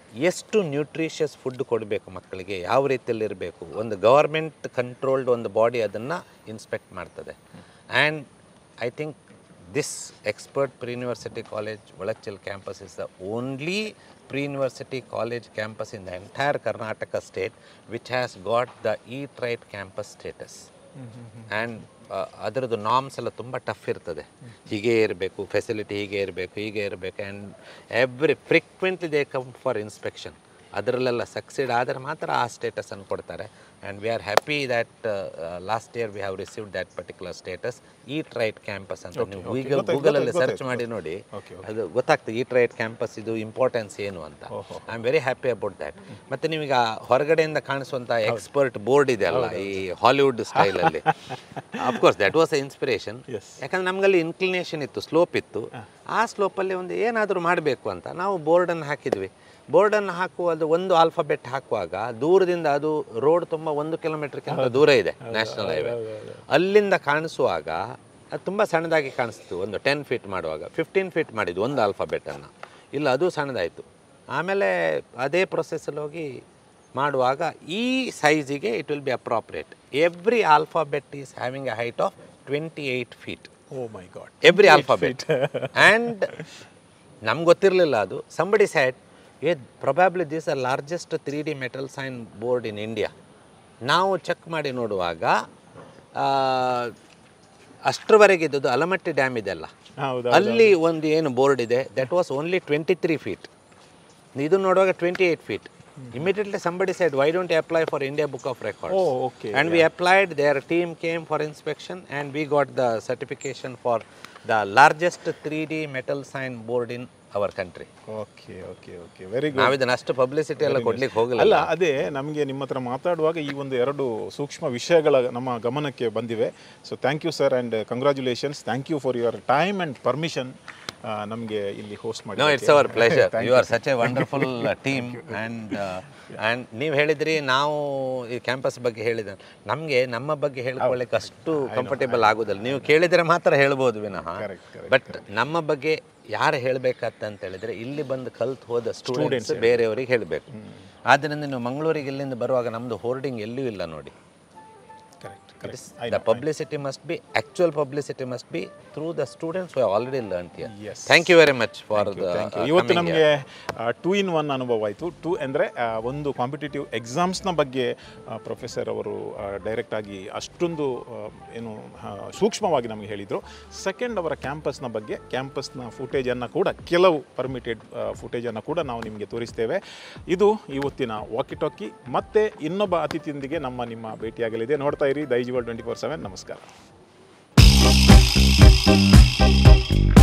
ಎಷ್ಟು nutritious food ಕೊಡಬೇಕು ಮಕ್ಕಳಿಗೆ ಯಾವ ರೀತಿಯಲ್ಲಿ ಇರಬೇಕು ಒಂದು ಗವರ್ಮೆಂಟ್ ಕಂಟ್ರೋಲ್ಡ್ ಒಂದು ಬಾಡಿ ಅದನ್ನು ಇನ್ಸ್ಪೆಕ್ಟ್ ಮಾಡ್ತದೆ and I think this expert pre university college ಒಳಚಲ್ campus is the only pre university college campus in the entire Karnataka state which has got the eat right campus status and ಅದರದ್ದು norms ಎಲ್ಲ ತುಂಬ tough ಇರ್ತದೆ ಹೀಗೆ ಇರಬೇಕು facility ಹೀಗೆ ಇರಬೇಕು ಹೀಗೆ ಇರಬೇಕು and every frequently they come for inspection ಅದರಲ್ಲೆಲ್ಲ ಸಕ್ಸೀಡ್ ಆದರೆ ಮಾತ್ರ ಆ ಸ್ಟೇಟಸನ್ನು ಕೊಡ್ತಾರೆ and we are happy that last year we have received that particular status eat right campus ಅಂತ ನೀವು ಗೂಗಲ್ ಗೂಗಲಲ್ಲಿ ಸರ್ಚ್ ಮಾಡಿ ನೋಡಿ ಅದು ಗೊತ್ತಾಗ್ತದೆ ಈಟ್ ರೈಟ್ ಕ್ಯಾಂಪಸ್ ಇದು ಇಂಪಾರ್ಟೆನ್ಸ್ ಏನು ಅಂತ I am very happy about that ಮತ್ತು ನೀವೀಗ ಹೊರಗಡೆಯಿಂದ ಕಾಣಿಸುವಂಥ ಎಕ್ಸ್ಪರ್ಟ್ ಬೋರ್ಡ್ ಇದೆ ಅಲ್ಲ ಈ ಹಾಲಿವುಡ್ ಸ್ಟೈಲಲ್ಲಿ of course that was a inspiration ಯಾಕಂದ್ರೆ ನಮಗಲ್ಲಿ ಇನ್ಕ್ಲಿನೇಷನ್ ಇತ್ತು ಸ್ಲೋಪ್ ಇತ್ತು ಆ ಸ್ಲೋಪಲ್ಲಿ ಒಂದು ಏನಾದರೂ ಮಾಡಬೇಕು ಅಂತ ನಾವು ಬೋರ್ಡನ್ನು ಹಾಕಿದ್ವಿ ಬೋರ್ಡನ್ನು ಹಾಕುವುದು ಒಂದು ಆಲ್ಫಾಬೆಟ್ ಹಾಕುವಾಗ ದೂರದಿಂದ ಅದು ರೋಡ್ ತುಂಬ ಒಂದು ಕಿಲೋಮೀಟರ್ಗಿಂತ ದೂರ ಇದೆ ನ್ಯಾಷನಲ್ ಹೈವೇ ಅಲ್ಲಿಂದ ಕಾಣಿಸುವಾಗ ಅದು ತುಂಬ ಸಣ್ಣದಾಗಿ ಕಾಣಿಸ್ತು ಒಂದು ಟೆನ್ ಫೀಟ್ ಮಾಡುವಾಗ ಫಿಫ್ಟೀನ್ ಫೀಟ್ ಮಾಡಿದ್ದು ಒಂದು ಆಲ್ಫಾಬೆಟನ್ನು ಇಲ್ಲ ಅದು ಸಣ್ಣದಾಯಿತು ಆಮೇಲೆ ಅದೇ ಪ್ರೊಸೆಸ್ಸಲ್ಲಿ ಹೋಗಿ ಮಾಡುವಾಗ ಈ ಸೈಜಿಗೆ it will be appropriate every alphabet is having a height of twenty eight feet oh my God every alphabet and ನಮ್ಗೆ ಗೊತ್ತಿರಲಿಲ್ಲ ಅದು somebody said uh probably this a largest three D metal sign board in India ನಾವು check ಮಾಡಿ ನೋಡುವಾಗ ಆ, ಅಷ್ಟರವರೆಗೆ ಇದ್ದದ್ದು ಅಲಮಟ್ಟಿ dam ಇದೆಲ್ಲ ಹೌದು ಅಲ್ಲಿ ಒಂದು ಏನು ಬೋರ್ಡ್ ಇದೆ that was only twenty three feet ಇದು ನೋಡುವಾಗ twenty eight feet immediately somebody said why don't apply for India book of record oh okay and we applied their team came for inspection and we got the certification for the largest 3d metal sign board in our country okay okay okay very good ನಾವು ಇದನ್ನ ಅಷ್ಟು publicity ಎಲ್ಲ ಕೊಡ್ಲಿಕ್ಕೆ ಹೋಗಲ್ಲ ಅಲ್ಲ ಅದೇ ನಮಗೆ ನಿಮ್ಮ ಹತ್ರ ಮಾತಾಡುವಾಗ ಈ ಒಂದು ಎರಡು ಸೂಕ್ಷ್ಮ ವಿಷಯಗಳ ನಮ್ಮ ಗಮನಕ್ಕೆ ಬಂದಿವೆ so thank you sir and congratulations thank you for your time and permission ನಮಗೆ ಇಲ್ಲಿ ಹೋಸ್ಟ್ ಮಾಡಿ no it's our pleasure you are such a wonderful team and and ನೀವು ಹೇಳಿದ್ರಿ ನಾವು ಈ ಕ್ಯಾಂಪಸ್ ಬಗ್ಗೆ ಹೇಳಿದ ನಮಗೆ ನಮ್ಮ ಬಗ್ಗೆ ಹೇಳ್ಕೊಳ್ಳಿಕ್ಕೆ ಅಷ್ಟು ಕಂಫರ್ಟೇಬಲ್ ಆಗೋದಿಲ್ಲ ನೀವು ಕೇಳಿದರೆ ಮಾತ್ರ ಹೇಳ್ಬೋದು ವಿನಃ ಬಟ್ ನಮ್ಮ ಬಗ್ಗೆ ಯಾರು ಹೇಳಬೇಕಂತ ಅಂತ ಹೇಳಿದ್ರೆ ಇಲ್ಲಿ ಬಂದು ಕಲ್ತು ಹೋದ ಸ್ಟೂಡೆಂಟ್ಸ್ ಬೇರೆಯವರಿಗೆ ಹೇಳಬೇಕು ಆದ್ದರಿಂದ ನೀವು ಮಂಗಳೂರಿಗೆ ಇಲ್ಲಿಂದ ಬರುವಾಗ ನಮ್ಮದು ಹೋರ್ಡಿಂಗ್ ಎಲ್ಲೂ ಇಲ್ಲ ನೋಡಿ correct The publicity must be, actual publicity must be through the students who have already learned here. Yes. Thank you very much for the uh, ಇವತ್ತು coming ನಮಗೆ here. ಟೂ ಇನ್ ಒನ್ ಅನುಭವ ಆಯಿತು two ಅಂದರೆ ಒಂದು competitive ಎಕ್ಸಾಮ್ಸ್ನ ಬಗ್ಗೆ professor ಅವರು direct ಆಗಿ ಅಷ್ಟೊಂದು ಆ, ಏನು ಆ, ಸೂಕ್ಷ್ಮವಾಗಿ ನಮಗೆ ಹೇಳಿದರು ಸೆಕೆಂಡ್ ಅವರ ಕ್ಯಾಂಪಸ್ನ ಬಗ್ಗೆ ಕ್ಯಾಂಪಸ್ನ ಫುಟೇಜನ್ನು ಕೂಡ ಕೆಲವು ಪರ್ಮಿಟೆಡ್ ಫುಟೇಜನ್ನು ಕೂಡ ನಾವು ನಿಮಗೆ ತೋರಿಸ್ತೇವೆ ಇದು ಇವತ್ತಿನ ವಾಕಿ ಟಾಕಿ ಮತ್ತೆ ಇನ್ನೊಬ್ಬ ಅತಿಥಿಯೊಂದಿಗೆ ನಮ್ಮ ನಿಮ್ಮ ಭೇಟಿಯಾಗಲಿದೆ ನೋಡ್ತಾ ಇರಿ ದೈಜಿವಲ್ ಟ್ವೆಂಟಿ ಫೋರ್ ಸೆವೆನ್ ನಮಸ್ಕಾರ